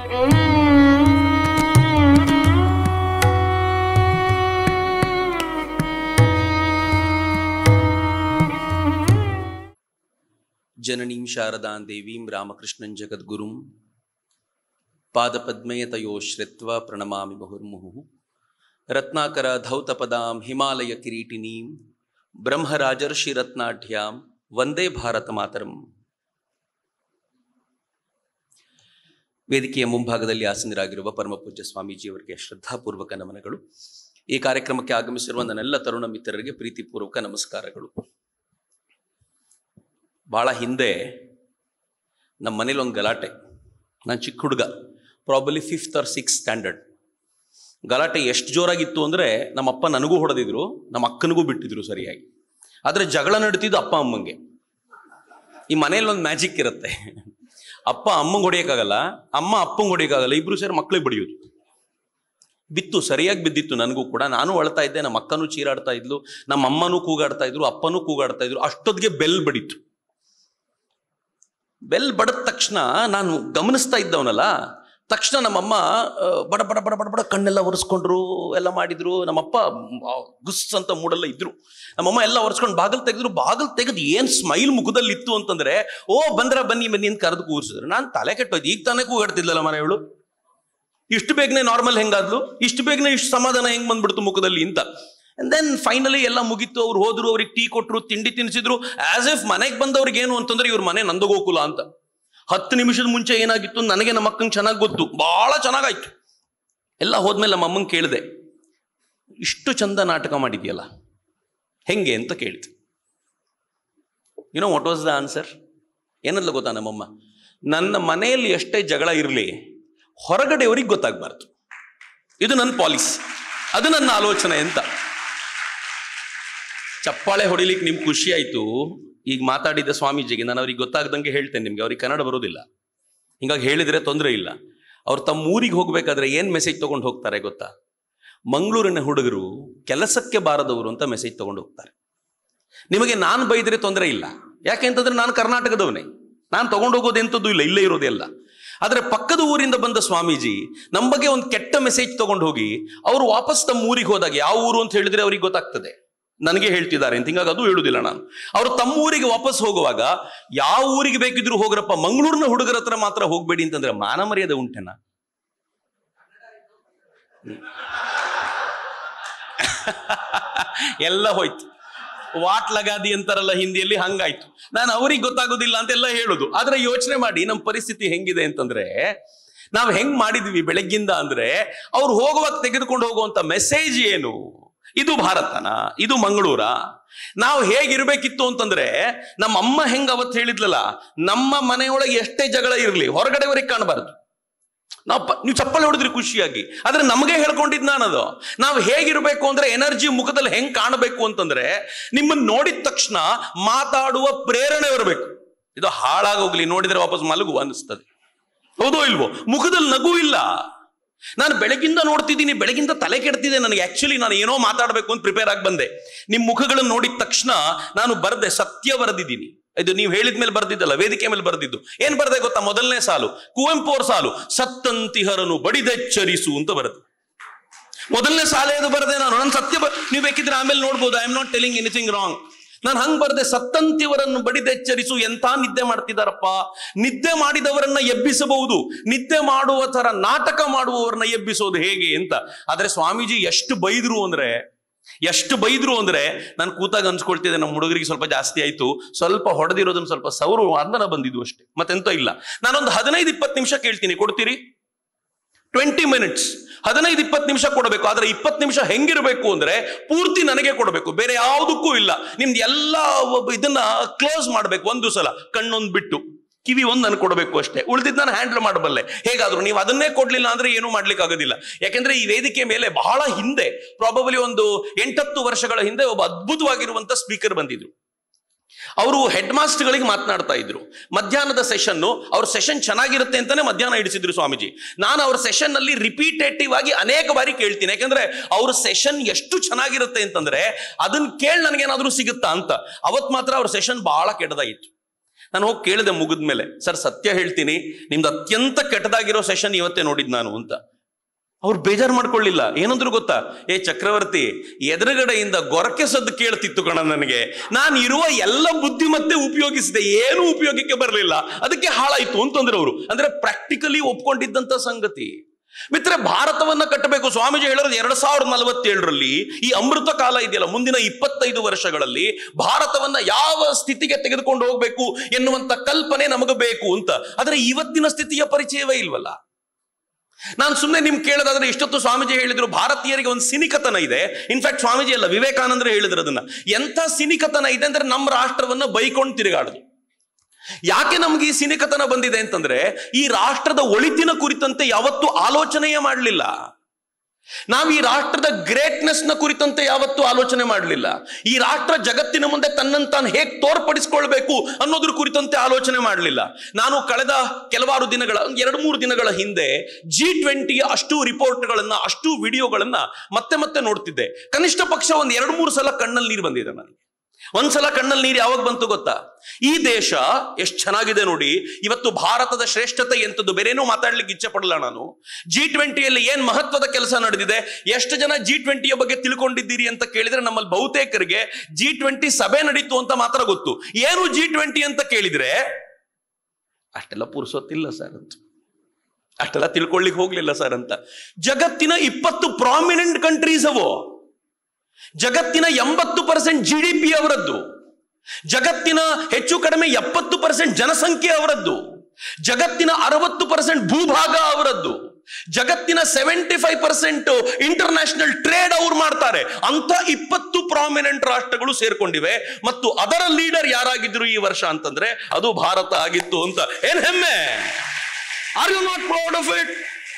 ಜನನೀಂ ಶಾರದಾಂ ದೇವೀಂ ರಾಮಕೃಷ್ಣಂ ಜಗದ್ಗುರುಂ ಪಾದಪದ್ಮಯತಯೋ ಶ್ರಿತ್ವ ಪ್ರಣಮಾಮಿ ಮುಹುರ್ಮುಹುಃ ರತ್ನಾಕರ ಧೌತಪದಾಂ ಹಿಮಾಲಯ ಕಿರೀಟಿನೀಂ ಬ್ರಹ್ಮರಾಜರ್ಷಿ ರತ್ನಾಢ್ಯಾಂ ವಂದೇ ಭಾರತ ಮಾತರಂ ವೇದಿಕೆಯ ಮುಂಭಾಗದಲ್ಲಿ ಆಸನರಾಗಿರುವ ಪರಮ ಪೂಜ್ಯ ಸ್ವಾಮೀಜಿಯವರಿಗೆ ಶ್ರದ್ಧಾಪೂರ್ವಕ ನಮನಗಳು ಈ ಕಾರ್ಯಕ್ರಮಕ್ಕೆ ಆಗಮಿಸಿರುವ ನನ್ನೆಲ್ಲ ತರುಣ ಮಿತ್ರರಿಗೆ ಪ್ರೀತಿಪೂರ್ವಕ ನಮಸ್ಕಾರಗಳು ಭಾಳ ಹಿಂದೆ ನಮ್ಮ ಮನೇಲಿ ಒಂದು ಗಲಾಟೆ ನಾನು ಚಿಕ್ಕ ಹುಡುಗ probably fifth or six standard ಗಲಾಟೆ ಎಷ್ಟು ಜೋರಾಗಿತ್ತು ಅಂದರೆ ನಮ್ಮ ಅಪ್ಪ ನನಗೂ ಹೊಡೆದಿದ್ರು ನಮ್ಮ ಅಕ್ಕನಿಗೂ ಬಿಟ್ಟಿದ್ರು ಸರಿಯಾಗಿ ಆದರೆ ಜಗಳ ನಡೀತಿದ್ದು ಅಪ್ಪ ಅಮ್ಮಂಗೆ ಈ ಮನೇಲಿ ಒಂದು ಮ್ಯಾಜಿಕ್ ಇರುತ್ತೆ ಅಪ್ಪ ಅಮ್ಮಂಗೆ ಹೊಡಿಯೋಕ್ಕಾಗಲ್ಲ ಅಮ್ಮ ಅಪ್ಪಂಗೆ ಹೊಡಿಯೋಕ್ಕಾಗಲ್ಲ ಇಬ್ರು ಸೇರಿ ಮಕ್ಳಿಗೆ ಬಡಿಯೋದು ಬಿತ್ತು ಸರಿಯಾಗಿ ಬಿದ್ದಿತ್ತು ನನಗೂ ಕೂಡ ನಾನು ಅಳ್ತಾ ಇದ್ದೆ ನಮ್ಮ ಅಕ್ಕನೂ ಚೀರಾಡ್ತಾ ಇದ್ಲು ನಮ್ಮ ಅಮ್ಮನೂ ಕೂಗಾಡ್ತಾ ಇದ್ರು ಅಪ್ಪನೂ ಕೂಗಾಡ್ತಾ ಇದ್ರು ಅಷ್ಟೊತ್ತಿಗೆ ಬೆಲ್ ಬಡಿತು ಬೆಲ್ ಬಡದ ತಕ್ಷಣ ನಾನು ಗಮನಿಸ್ತಾ ಇದ್ದವನಲ್ಲ ತಕ್ಷಣ ನಮ್ಮಮ್ಮ ಆ, ಬಡ ಬಡ ಬಡ ಬಡ ಬಡ ಕಣ್ಣೆಲ್ಲ ಒರೆಸ್ಕೊಂಡ್ರು ಎಲ್ಲ ಮಾಡಿದ್ರು ನಮ್ಮಪ್ಪ ಆ, ಗುಸ್ ಅಂತ ಮೂಡೆಲ್ಲ ಇದ್ರು ನಮ್ಮಮ್ಮ ಎಲ್ಲ ಒರೆಸ್ಕೊಂಡು ಬಾಗಿಲು ತೆಗೆದ್ರು ಬಾಗಿಲು ತೆಗೆದು ಏನ್ ಸ್ಮೈಲ್ ಮುಖದಲ್ಲಿ ಇತ್ತು ಅಂತಂದ್ರೆ ಓ ಬಂದ್ರ ಬನ್ನಿ ಬನ್ನಿ ಅಂತ ಕರೆದು ಕೂರಿಸಿದ್ರು ನಾನು ತಲೆ ಕೆಟ್ಟೋಯ್ತು ಈಗ ತಾನೇ ಕೂಗಾಡ್ತಿದ್ಲಲ್ಲ ಮನೆಯವಳು ಇಷ್ಟು ಬೇಗನೆ ನಾರ್ಮಲ್ ಹೆಂಗಾದ್ಲು ಇಷ್ಟು ಬೇಗನೆ ಇಷ್ಟು ಸಮಾಧಾನ ಹೆಂಗ್ ಬಂದ್ಬಿಡ್ತು ಮುಖದಲ್ಲಿ ಅಂತ ದೆನ್ ಫೈನಲಿ ಎಲ್ಲ ಮುಗೀತು ಅವ್ರು ಹೋದ್ರು ಅವ್ರಿಗೆ ಟೀ ಕೊಟ್ರು ತಿಂಡಿ ತಿನ್ಸಿದ್ರು ಆಸ್ ಇಫ್ ಮನೆಗೆ ಬಂದವ್ರಿಗೆ ಏನು ಅಂತಂದ್ರೆ ಇವ್ರ ಮನೆ ನಂದಗೋಕುಲ ಅಂತ ಹತ್ತು ನಿಮಿಷದ ಮುಂಚೆ ಏನಾಗಿತ್ತು ನನಗೆ ನಮ್ಮ ಅಕ್ಕಂಗೆ ಚೆನ್ನಾಗಿ ಗೊತ್ತು ಬಹಳ ಚೆನ್ನಾಗಾಯ್ತು ಎಲ್ಲ ಹೋದ್ಮೇಲೆ ನಮ್ಮ ಅಮ್ಮಂಗೆ ಕೇಳಿದೆ ಇಷ್ಟು ಚಂದ ನಾಟಕ ಮಾಡಿದ್ಯಲ್ಲ ಹೆಂಗೆ ಅಂತ ಕೇಳಿತು you know what was the answer ಏನಲ್ಲ ಗೊತ್ತಾ ನಮ್ಮಮ್ಮ ನನ್ನ ಮನೆಯಲ್ಲಿ ಎಷ್ಟೇ ಜಗಳ ಇರಲಿ ಹೊರಗಡೆಯವ್ರಿಗೆ ಗೊತ್ತಾಗಬಾರ್ದು ಇದು ನನ್ನ ಪಾಲಿಸಿ ಅದು ನನ್ನ ಆಲೋಚನೆ ಅಂತ ಚಪ್ಪಾಳೆ ಹೊಡಿಲಿಕ್ಕೆ ನಿಮ್ಗೆ ಖುಷಿ ಆಯ್ತು ಈಗ ಮಾತಾಡಿದ ಸ್ವಾಮೀಜಿಗೆ ನಾನು ಅವ್ರಿಗೆ ಗೊತ್ತಾಗ್ದಂಗೆ ಹೇಳ್ತೇನೆ ನಿಮ್ಗೆ ಅವ್ರಿಗೆ ಕನ್ನಡ ಬರೋದಿಲ್ಲ ಹಿಂಗಾಗಿ ಹೇಳಿದ್ರೆ ತೊಂದರೆ ಇಲ್ಲ ಅವ್ರು ತಮ್ಮ ಊರಿಗೆ ಹೋಗ್ಬೇಕಾದ್ರೆ ಏನ್ ಮೆಸೇಜ್ ತಗೊಂಡು ಹೋಗ್ತಾರೆ ಗೊತ್ತಾ ಮಂಗಳೂರಿನ ಹುಡುಗರು ಕೆಲಸಕ್ಕೆ ಬಾರದವರು ಅಂತ ಮೆಸೇಜ್ ತಗೊಂಡು ಹೋಗ್ತಾರೆ ನಿಮಗೆ ನಾನು ಬೈದ್ರೆ ತೊಂದರೆ ಇಲ್ಲ ಯಾಕೆ ಅಂತಂದ್ರೆ ನಾನು ಕರ್ನಾಟಕದವನೇ ನಾನು ತಗೊಂಡು ಹೋಗೋದು ಎಂಥದ್ದು ಇಲ್ಲ ಇಲ್ಲೇ ಇರೋದೆಲ್ಲ ಆದರೆ ಪಕ್ಕದ ಊರಿಂದ ಬಂದ ಸ್ವಾಮೀಜಿ ನಮ್ಮ ಬಗ್ಗೆ ಒಂದು ಕೆಟ್ಟ ಮೆಸೇಜ್ ತಗೊಂಡು ಹೋಗಿ ಅವರು ವಾಪಸ್ ತಮ್ಮ ಊರಿಗೆ ಹೋದಾಗ ಯಾವ ಊರು ಅಂತ ಹೇಳಿದ್ರೆ ಅವ್ರಿಗೆ ಗೊತ್ತಾಗ್ತದೆ ನನಗೆ ಹೇಳ್ತಿದ್ದಾರೆ ಅಂತ ಹಿಂಗಾಗಿ ಅದು ಹೇಳುದಿಲ್ಲ ನಾನು ಅವರು ತಮ್ಮ ಊರಿಗೆ ವಾಪಸ್ ಹೋಗುವಾಗ ಯಾವ ಊರಿಗೆ ಬೇಕಿದ್ರು ಹೋಗ್ರಪ್ಪ ಮಂಗಳೂರಿನ ಹುಡುಗರ ಹತ್ರ ಮಾತ್ರ ಹೋಗ್ಬೇಡಿ ಅಂತಂದ್ರೆ ಮಾನ ಮರ್ಯಾದೆ ಉಂಟೆನಾ ಎಲ್ಲ ಹೋಯ್ತು ವಾಟ್ ಲಗಾದಿ ಅಂತಾರಲ್ಲ ಹಿಂದಿಯಲ್ಲಿ ಹಂಗಾಯ್ತು ನಾನು ಅವ್ರಿಗೆ ಗೊತ್ತಾಗೋದಿಲ್ಲ ಅಂತೆಲ್ಲ ಹೇಳುದು ಆದ್ರೆ ಯೋಚನೆ ಮಾಡಿ ನಮ್ಮ ಪರಿಸ್ಥಿತಿ ಹೆಂಗಿದೆ ಅಂತಂದ್ರೆ ನಾವು ಹೆಂಗ್ ಮಾಡಿದ್ವಿ ಬೆಳಗ್ಗಿಂದ ಅಂದ್ರೆ ಅವ್ರು ಹೋಗುವಾಗ ತೆಗೆದುಕೊಂಡು ಹೋಗುವಂತ ಮೆಸೇಜ್ ಏನು ಇದು ಭಾರತನ ಇದು ಮಂಗಳೂರ ನಾವು ಹೇಗಿರ್ಬೇಕಿತ್ತು ಅಂತಂದ್ರೆ ನಮ್ಮ ಅಮ್ಮ ಹೆಂಗ್ ಅವತ್ತು ಹೇಳಿದ್ಲಲ್ಲ ನಮ್ಮ ಮನೆಯೊಳಗೆ ಎಷ್ಟೇ ಜಗಳ ಇರಲಿ ಹೊರಗಡೆವರೆಗೆ ಕಾಣಬಾರದು ನಾವು ಪ- ನೀವು ಚಪ್ಪಲಿ ಹೊಡೆದ್ರಿ ಖುಷಿಯಾಗಿ ಆದ್ರೆ ನಮಗೆ ಹೇಳ್ಕೊಂಡಿದ್ ನಾನದು ನಾವು ಹೇಗಿರ್ಬೇಕು ಅಂದ್ರೆ ಎನರ್ಜಿ ಮುಖದಲ್ಲಿ ಹೆಂಗ್ ಕಾಣಬೇಕು ಅಂತಂದ್ರೆ ನಿಮ್ಮನ್ನ ನೋಡಿದ ತಕ್ಷಣ ಮಾತಾಡುವ ಪ್ರೇರಣೆ ಬರಬೇಕು ಇದು ಹಾಳಾಗೋಗ್ಲಿ ನೋಡಿದ್ರೆ ವಾಪಸ್ ಮಲಗು ಅನಿಸ್ತದೆ ಹೌದೋ ಇಲ್ವೋ ಮುಖದಲ್ಲಿ ನಗು ಇಲ್ಲ ನಾನು ಬೆಳಗಿಂದ ನೋಡ್ತಿದ್ದೀನಿ ಬೆಳಗಿಂದ ತಲೆ ಕೆಡ್ತಿದೆ ನನಗೆ ಆಕ್ಚುಲಿ ನಾನು ಏನೋ ಮಾತಾಡಬೇಕು ಅಂತ ಪ್ರಿಪೇರ್ ಆಗಿ ಬಂದೆ ನಿಮ್ಮ ಮುಖಗಳನ್ನು ನೋಡಿದ ತಕ್ಷಣ ನಾನು ಬರದೆ ಸತ್ಯ ಬರೆದಿದ್ದೀನಿ ಇದು ನೀವು ಹೇಳಿದ ಮೇಲೆ ಬರ್ದಿದ್ದಲ್ಲ ವೇದಿಕೆ ಮೇಲೆ ಬರ್ದಿದ್ದು ಏನ್ ಬರ್ದೆ ಗೊತ್ತಾ ಮೊದಲನೇ ಸಾಲು ಕುವೆಂಪು ಅವ್ರ ಸಾಲು ಸತ್ತಂತಿಹರನು ಬಡಿದೆಚ್ಚರಿಸು ಅಂತ ಬರೆದು ಮೊದಲನೇ ಸಾಲೆಯದು ಬರದೆ ನಾನು ನನ್ನ ಸತ್ಯ ಬ- ನೀವು ಬೇಕಿದ್ರೆ ಆಮೇಲೆ ನೋಡ್ಬೋದು I am not telling anything wrong ನಾನು ಹಂಗ್ ಬರ್ದೆ ಸತ್ತಂತಿವರನ್ನು ಬಡಿದೆಚ್ಚರಿಸು ಎಂತ ನಿದ್ದೆ ಮಾಡ್ತಿದಾರಪ್ಪ ನಿದ್ದೆ ಮಾಡಿದವರನ್ನ ಎಬ್ಬಿಸಬಹುದು ನಿದ್ದೆ ಮಾಡುವ ತರ ನಾಟಕ ಮಾಡುವವರನ್ನ ಎಬ್ಬಿಸೋದು ಹೇಗೆ ಅಂತ ಆದ್ರೆ ಸ್ವಾಮೀಜಿ ಎಷ್ಟು ಬೈದ್ರು ಅಂದ್ರೆ ಎಷ್ಟು ಬೈದ್ರು ಅಂದ್ರೆ ನಾನು ಕೂತಾಗ ಅನ್ಸ್ಕೊಳ್ತಿದ್ದೆ ನಮ್ಮ ಹುಡುಗರಿಗೆ ಸ್ವಲ್ಪ ಜಾಸ್ತಿ ಆಯ್ತು ಸ್ವಲ್ಪ ಹೊಡೆದಿರೋದನ್ನ ಸ್ವಲ್ಪ ಸೌರು ಅಂದನ ಬಂದಿದ್ದು ಅಷ್ಟೇ ಮತ್ತೆಂತ ಇಲ್ಲ ನಾನೊಂದು ಹದಿನೈದು ಇಪ್ಪತ್ತು ನಿಮಿಷ ಕೇಳ್ತೀನಿ ಕೊಡ್ತೀರಿ ಟ್ವೆಂಟಿ ಮಿನಿಟ್ಸ್ ಹದಿನೈದು ಇಪ್ಪತ್ತು ನಿಮಿಷ ಕೊಡಬೇಕು ಆದ್ರೆ ಇಪ್ಪತ್ತು ನಿಮಿಷ ಹೆಂಗಿರಬೇಕು ಅಂದ್ರೆ ಪೂರ್ತಿ ನನಗೆ ಕೊಡಬೇಕು ಬೇರೆ ಯಾವುದಕ್ಕೂ ಇಲ್ಲ ನಿಮ್ದು ಎಲ್ಲ ಒಬ್ಬ ಇದನ್ನ ಕ್ಲೋಸ್ ಮಾಡಬೇಕು ಒಂದು ಸಲ ಕಣ್ಣೊಂದು ಬಿಟ್ಟು ಕಿವಿ ಒಂದು ನನಗೆ ಕೊಡಬೇಕು ಅಷ್ಟೇ ಉಳಿದಿದ್ದು ನಾನು ಹ್ಯಾಂಡಲ್ ಮಾಡಬಲ್ಲೆ ಹೇಗಾದ್ರೂ ನೀವು ಅದನ್ನೇ ಕೊಡ್ಲಿಲ್ಲ ಅಂದ್ರೆ ಏನೂ ಮಾಡ್ಲಿಕ್ಕೆ ಆಗೋದಿಲ್ಲ ಯಾಕೆಂದ್ರೆ ಈ ವೇದಿಕೆ ಮೇಲೆ ಬಹಳ ಹಿಂದೆ ಪ್ರಾಬಬಲಿ ಒಂದು ಎಂಟತ್ತು ವರ್ಷಗಳ ಹಿಂದೆ ಒಬ್ಬ ಅದ್ಭುತವಾಗಿರುವಂತ ಸ್ಪೀಕರ್ ಬಂದಿದ್ರು ಅವರು ಹೆಡ್ ಮಾಸ್ಟರ್ಗಳಿಗೆ ಮಾತನಾಡ್ತಾ ಇದ್ರು ಮಧ್ಯಾಹ್ನದ ಸೆಷನ್ ಅವ್ರ ಸೆಷನ್ ಚೆನ್ನಾಗಿರುತ್ತೆ ಅಂತಾನೆ ಮಧ್ಯಾಹ್ನ ಇಡಿಸಿದ್ರು ಸ್ವಾಮೀಜಿ ನಾನು ಅವ್ರ ಸೆಷನ್ ನಲ್ಲಿ ರಿಪೀಟೇಟಿವ್ ಆಗಿ ಅನೇಕ ಬಾರಿ ಕೇಳ್ತೀನಿ ಯಾಕಂದ್ರೆ ಅವ್ರ ಸೆಷನ್ ಎಷ್ಟು ಚೆನ್ನಾಗಿರುತ್ತೆ ಅಂತಂದ್ರೆ ಅದನ್ನ ಕೇಳಿ ನನಗೇನಾದ್ರೂ ಸಿಗುತ್ತಾ ಅಂತ ಅವತ್ ಮಾತ್ರ ಅವ್ರ ಸೆಷನ್ ಬಹಳ ಕೆಟ್ಟದಾಗಿತ್ತು ನಾನು ಹೋಗಿ ಕೇಳಿದೆ ಮುಗಿದ ಮೇಲೆ ಸರ್ ಸತ್ಯ ಹೇಳ್ತೀನಿ ನಿಮ್ದು ಅತ್ಯಂತ ಕೆಟ್ಟದಾಗಿರೋ ಸೆಷನ್ ಇವತ್ತೇ ನೋಡಿದ್ ನಾನು ಅಂತ ಅವ್ರು ಬೇಜಾರು ಮಾಡ್ಕೊಳ್ಳಿಲ್ಲ ಏನಂದ್ರು ಗೊತ್ತಾ ಏ ಚಕ್ರವರ್ತಿ ಎದುರುಗಡೆಯಿಂದ ಗೊರಕೆ ಸದ್ದು ಕೇಳ್ತಿತ್ತು ಕಣ ನನಗೆ ನಾನು ಇರುವ ಎಲ್ಲ ಬುದ್ಧಿಮತ್ತೆ ಉಪಯೋಗಿಸಿದೆ ಏನು ಉಪಯೋಗಕ್ಕೆ ಬರಲಿಲ್ಲ ಅದಕ್ಕೆ ಹಾಳಾಯ್ತು ಅಂತಂದ್ರೆ ಅವರು ಅಂದ್ರೆ ಪ್ರಾಕ್ಟಿಕಲಿ ಒಪ್ಕೊಂಡಿದ್ದಂತ ಸಂಗತಿ ಮಿತ್ರ ಭಾರತವನ್ನ ಕಟ್ಟಬೇಕು ಸ್ವಾಮೀಜಿ ಹೇಳೋದು ಎರಡ್ ಸಾವಿರದ ನಲವತ್ತೇಳರಲ್ಲಿ ಈ ಅಮೃತ ಕಾಲ ಇದೆಯಲ್ಲ ಮುಂದಿನ ಇಪ್ಪತ್ತೈದು ವರ್ಷಗಳಲ್ಲಿ ಭಾರತವನ್ನ ಯಾವ ಸ್ಥಿತಿಗೆ ತೆಗೆದುಕೊಂಡು ಹೋಗ್ಬೇಕು ಎನ್ನುವಂತ ಕಲ್ಪನೆ ನಮಗೆ ಬೇಕು ಅಂತ ಆದ್ರೆ ಇವತ್ತಿನ ಸ್ಥಿತಿಯ ಪರಿಚಯವೇ ಇಲ್ವಲ್ಲ ನಾನು ಸುಮ್ಮನೆ ನಿಮ್ಗೆ ಕೇಳೋದಾದ್ರೆ ಇಷ್ಟೊತ್ತು ಸ್ವಾಮೀಜಿ ಹೇಳಿದ್ರು ಭಾರತೀಯರಿಗೆ ಒಂದು ಸಿನಿಕತನ ಇದೆ ಇನ್ಫ್ಯಾಕ್ಟ್ ಸ್ವಾಮೀಜಿ ಅಲ್ಲ ವಿವೇಕಾನಂದರು ಹೇಳಿದ್ರು ಅದನ್ನ ಎಂಥ ಸಿನಿಕತನ ಇದೆ ಅಂದ್ರೆ ನಮ್ಮ ರಾಷ್ಟ್ರವನ್ನ ಬೈಕೊಂಡು ತಿರುಗಾಡುದು ಯಾಕೆ ನಮ್ಗೆ ಈ ಸಿನಿಕತನ ಬಂದಿದೆ ಅಂತಂದ್ರೆ ಈ ರಾಷ್ಟ್ರದ ಒಳಿತಿನ ಕುರಿತಂತೆ ಯಾವತ್ತೂ ಆಲೋಚನೆಯೇ ಮಾಡಲಿಲ್ಲ ನಾವು ಈ ರಾಷ್ಟ್ರದ ಗ್ರೇಟ್ನೆಸ್ ನ ಕುರಿತಂತೆ ಯಾವತ್ತೂ ಆಲೋಚನೆ ಮಾಡಲಿಲ್ಲ ಈ ರಾಷ್ಟ್ರ ಜಗತ್ತಿನ ಮುಂದೆ ತನ್ನನ್ನು ತಾನು ಹೇಗೆ ತೋರ್ಪಡಿಸ್ಕೊಳ್ಬೇಕು ಅನ್ನೋದ್ರ ಕುರಿತಂತೆ ಆಲೋಚನೆ ಮಾಡಲಿಲ್ಲ ನಾನು ಕಳೆದ ಕೆಲವಾರು ದಿನಗಳ ಒಂದ್ ಎರಡು ಮೂರು ದಿನಗಳ ಹಿಂದೆ ಜಿ ಟ್ವೆಂಟಿಯ ಅಷ್ಟು ರಿಪೋರ್ಟ್ಗಳನ್ನ ಅಷ್ಟು ವಿಡಿಯೋಗಳನ್ನ ಮತ್ತೆ ಮತ್ತೆ ನೋಡ್ತಿದ್ದೆ ಕನಿಷ್ಠ ಪಕ್ಷ ಒಂದ್ ಎರಡು ಮೂರು ಸಲ ಕಣ್ಣಲ್ಲಿ ನೀರು ಬಂದಿದೆ ನನಗೆ ಒಂದ್ಸಲ ಕಣ್ಣಲ್ಲಿ ನೀರು ಯಾವಾಗ ಬಂತು ಗೊತ್ತಾ ಈ ದೇಶ ಎಷ್ಟು ಚೆನ್ನಾಗಿದೆ ನೋಡಿ ಇವತ್ತು ಭಾರತದ ಶ್ರೇಷ್ಠತೆ ಎಂತದ್ದು ಬೇರೇನೂ ಮಾತಾಡ್ಲಿಕ್ಕೆ ಇಚ್ಛೆ ಪಡಲ್ಲ ನಾನು ಜಿ ಟ್ವೆಂಟಿಯಲ್ಲಿ ಏನ್ ಮಹತ್ವದ ಕೆಲಸ ನಡೆದಿದೆ ಎಷ್ಟು ಜನ ಜಿ ಟ್ವೆಂಟಿಯ ಬಗ್ಗೆ ತಿಳ್ಕೊಂಡಿದ್ದೀರಿ ಅಂತ ಕೇಳಿದ್ರೆ ನಮ್ಮಲ್ಲಿ ಬಹುತೇಕರಿಗೆ ಜಿ ಟ್ವೆಂಟಿ ಸಭೆ ನಡೀತು ಅಂತ ಮಾತ್ರ ಗೊತ್ತು ಏನು ಜಿ ಟ್ವೆಂಟಿ ಅಂತ ಕೇಳಿದ್ರೆ ಅಷ್ಟೆಲ್ಲ ಪುರ್ಸೊತ್ತಿಲ್ಲ ಸರ್ ಅಂತ ಅಷ್ಟೆಲ್ಲ ತಿಳ್ಕೊಳ್ಳಿಕ್ ಹೋಗ್ಲಿಲ್ಲ ಸರ್ ಅಂತ ಜಗತ್ತಿನ ಇಪ್ಪತ್ತು ಪ್ರಾಮಿನೆಂಟ್ ಕಂಟ್ರೀಸ್ ಅವು ಜಗತ್ತಿನ ಎಂಬತ್ತು ಪರ್ಸೆಂಟ್ ಜಿ ಡಿ ಪಿ ಅವರದ್ದು ಜಗತ್ತಿನ ಹೆಚ್ಚು ಕಡಿಮೆ ಎಪ್ಪತ್ತು ಪರ್ಸೆಂಟ್ ಜನಸಂಖ್ಯೆ ಅವರದ್ದು ಜಗತ್ತಿನ ಅರವತ್ತು ಪರ್ಸೆಂಟ್ ಭೂಭಾಗ ಅವರದ್ದು ಜಗತ್ತಿನ seventy five percent international trade ಅವ್ರು ಮಾಡ್ತಾರೆ ಅಂತ ಇಪ್ಪತ್ತು ಪ್ರಾಮಿನೆಂಟ್ ರಾಷ್ಟ್ರಗಳು ಸೇರ್ಕೊಂಡಿವೆ ಮತ್ತು ಅದರ ಲೀಡರ್ ಯಾರಾಗಿದ್ರು ಈ ವರ್ಷ ಅಂತಂದ್ರೆ ಅದು ಭಾರತ ಆಗಿತ್ತು ಅಂತ ಏನ್ ಹೆಮ್ಮೆ are you not proud of it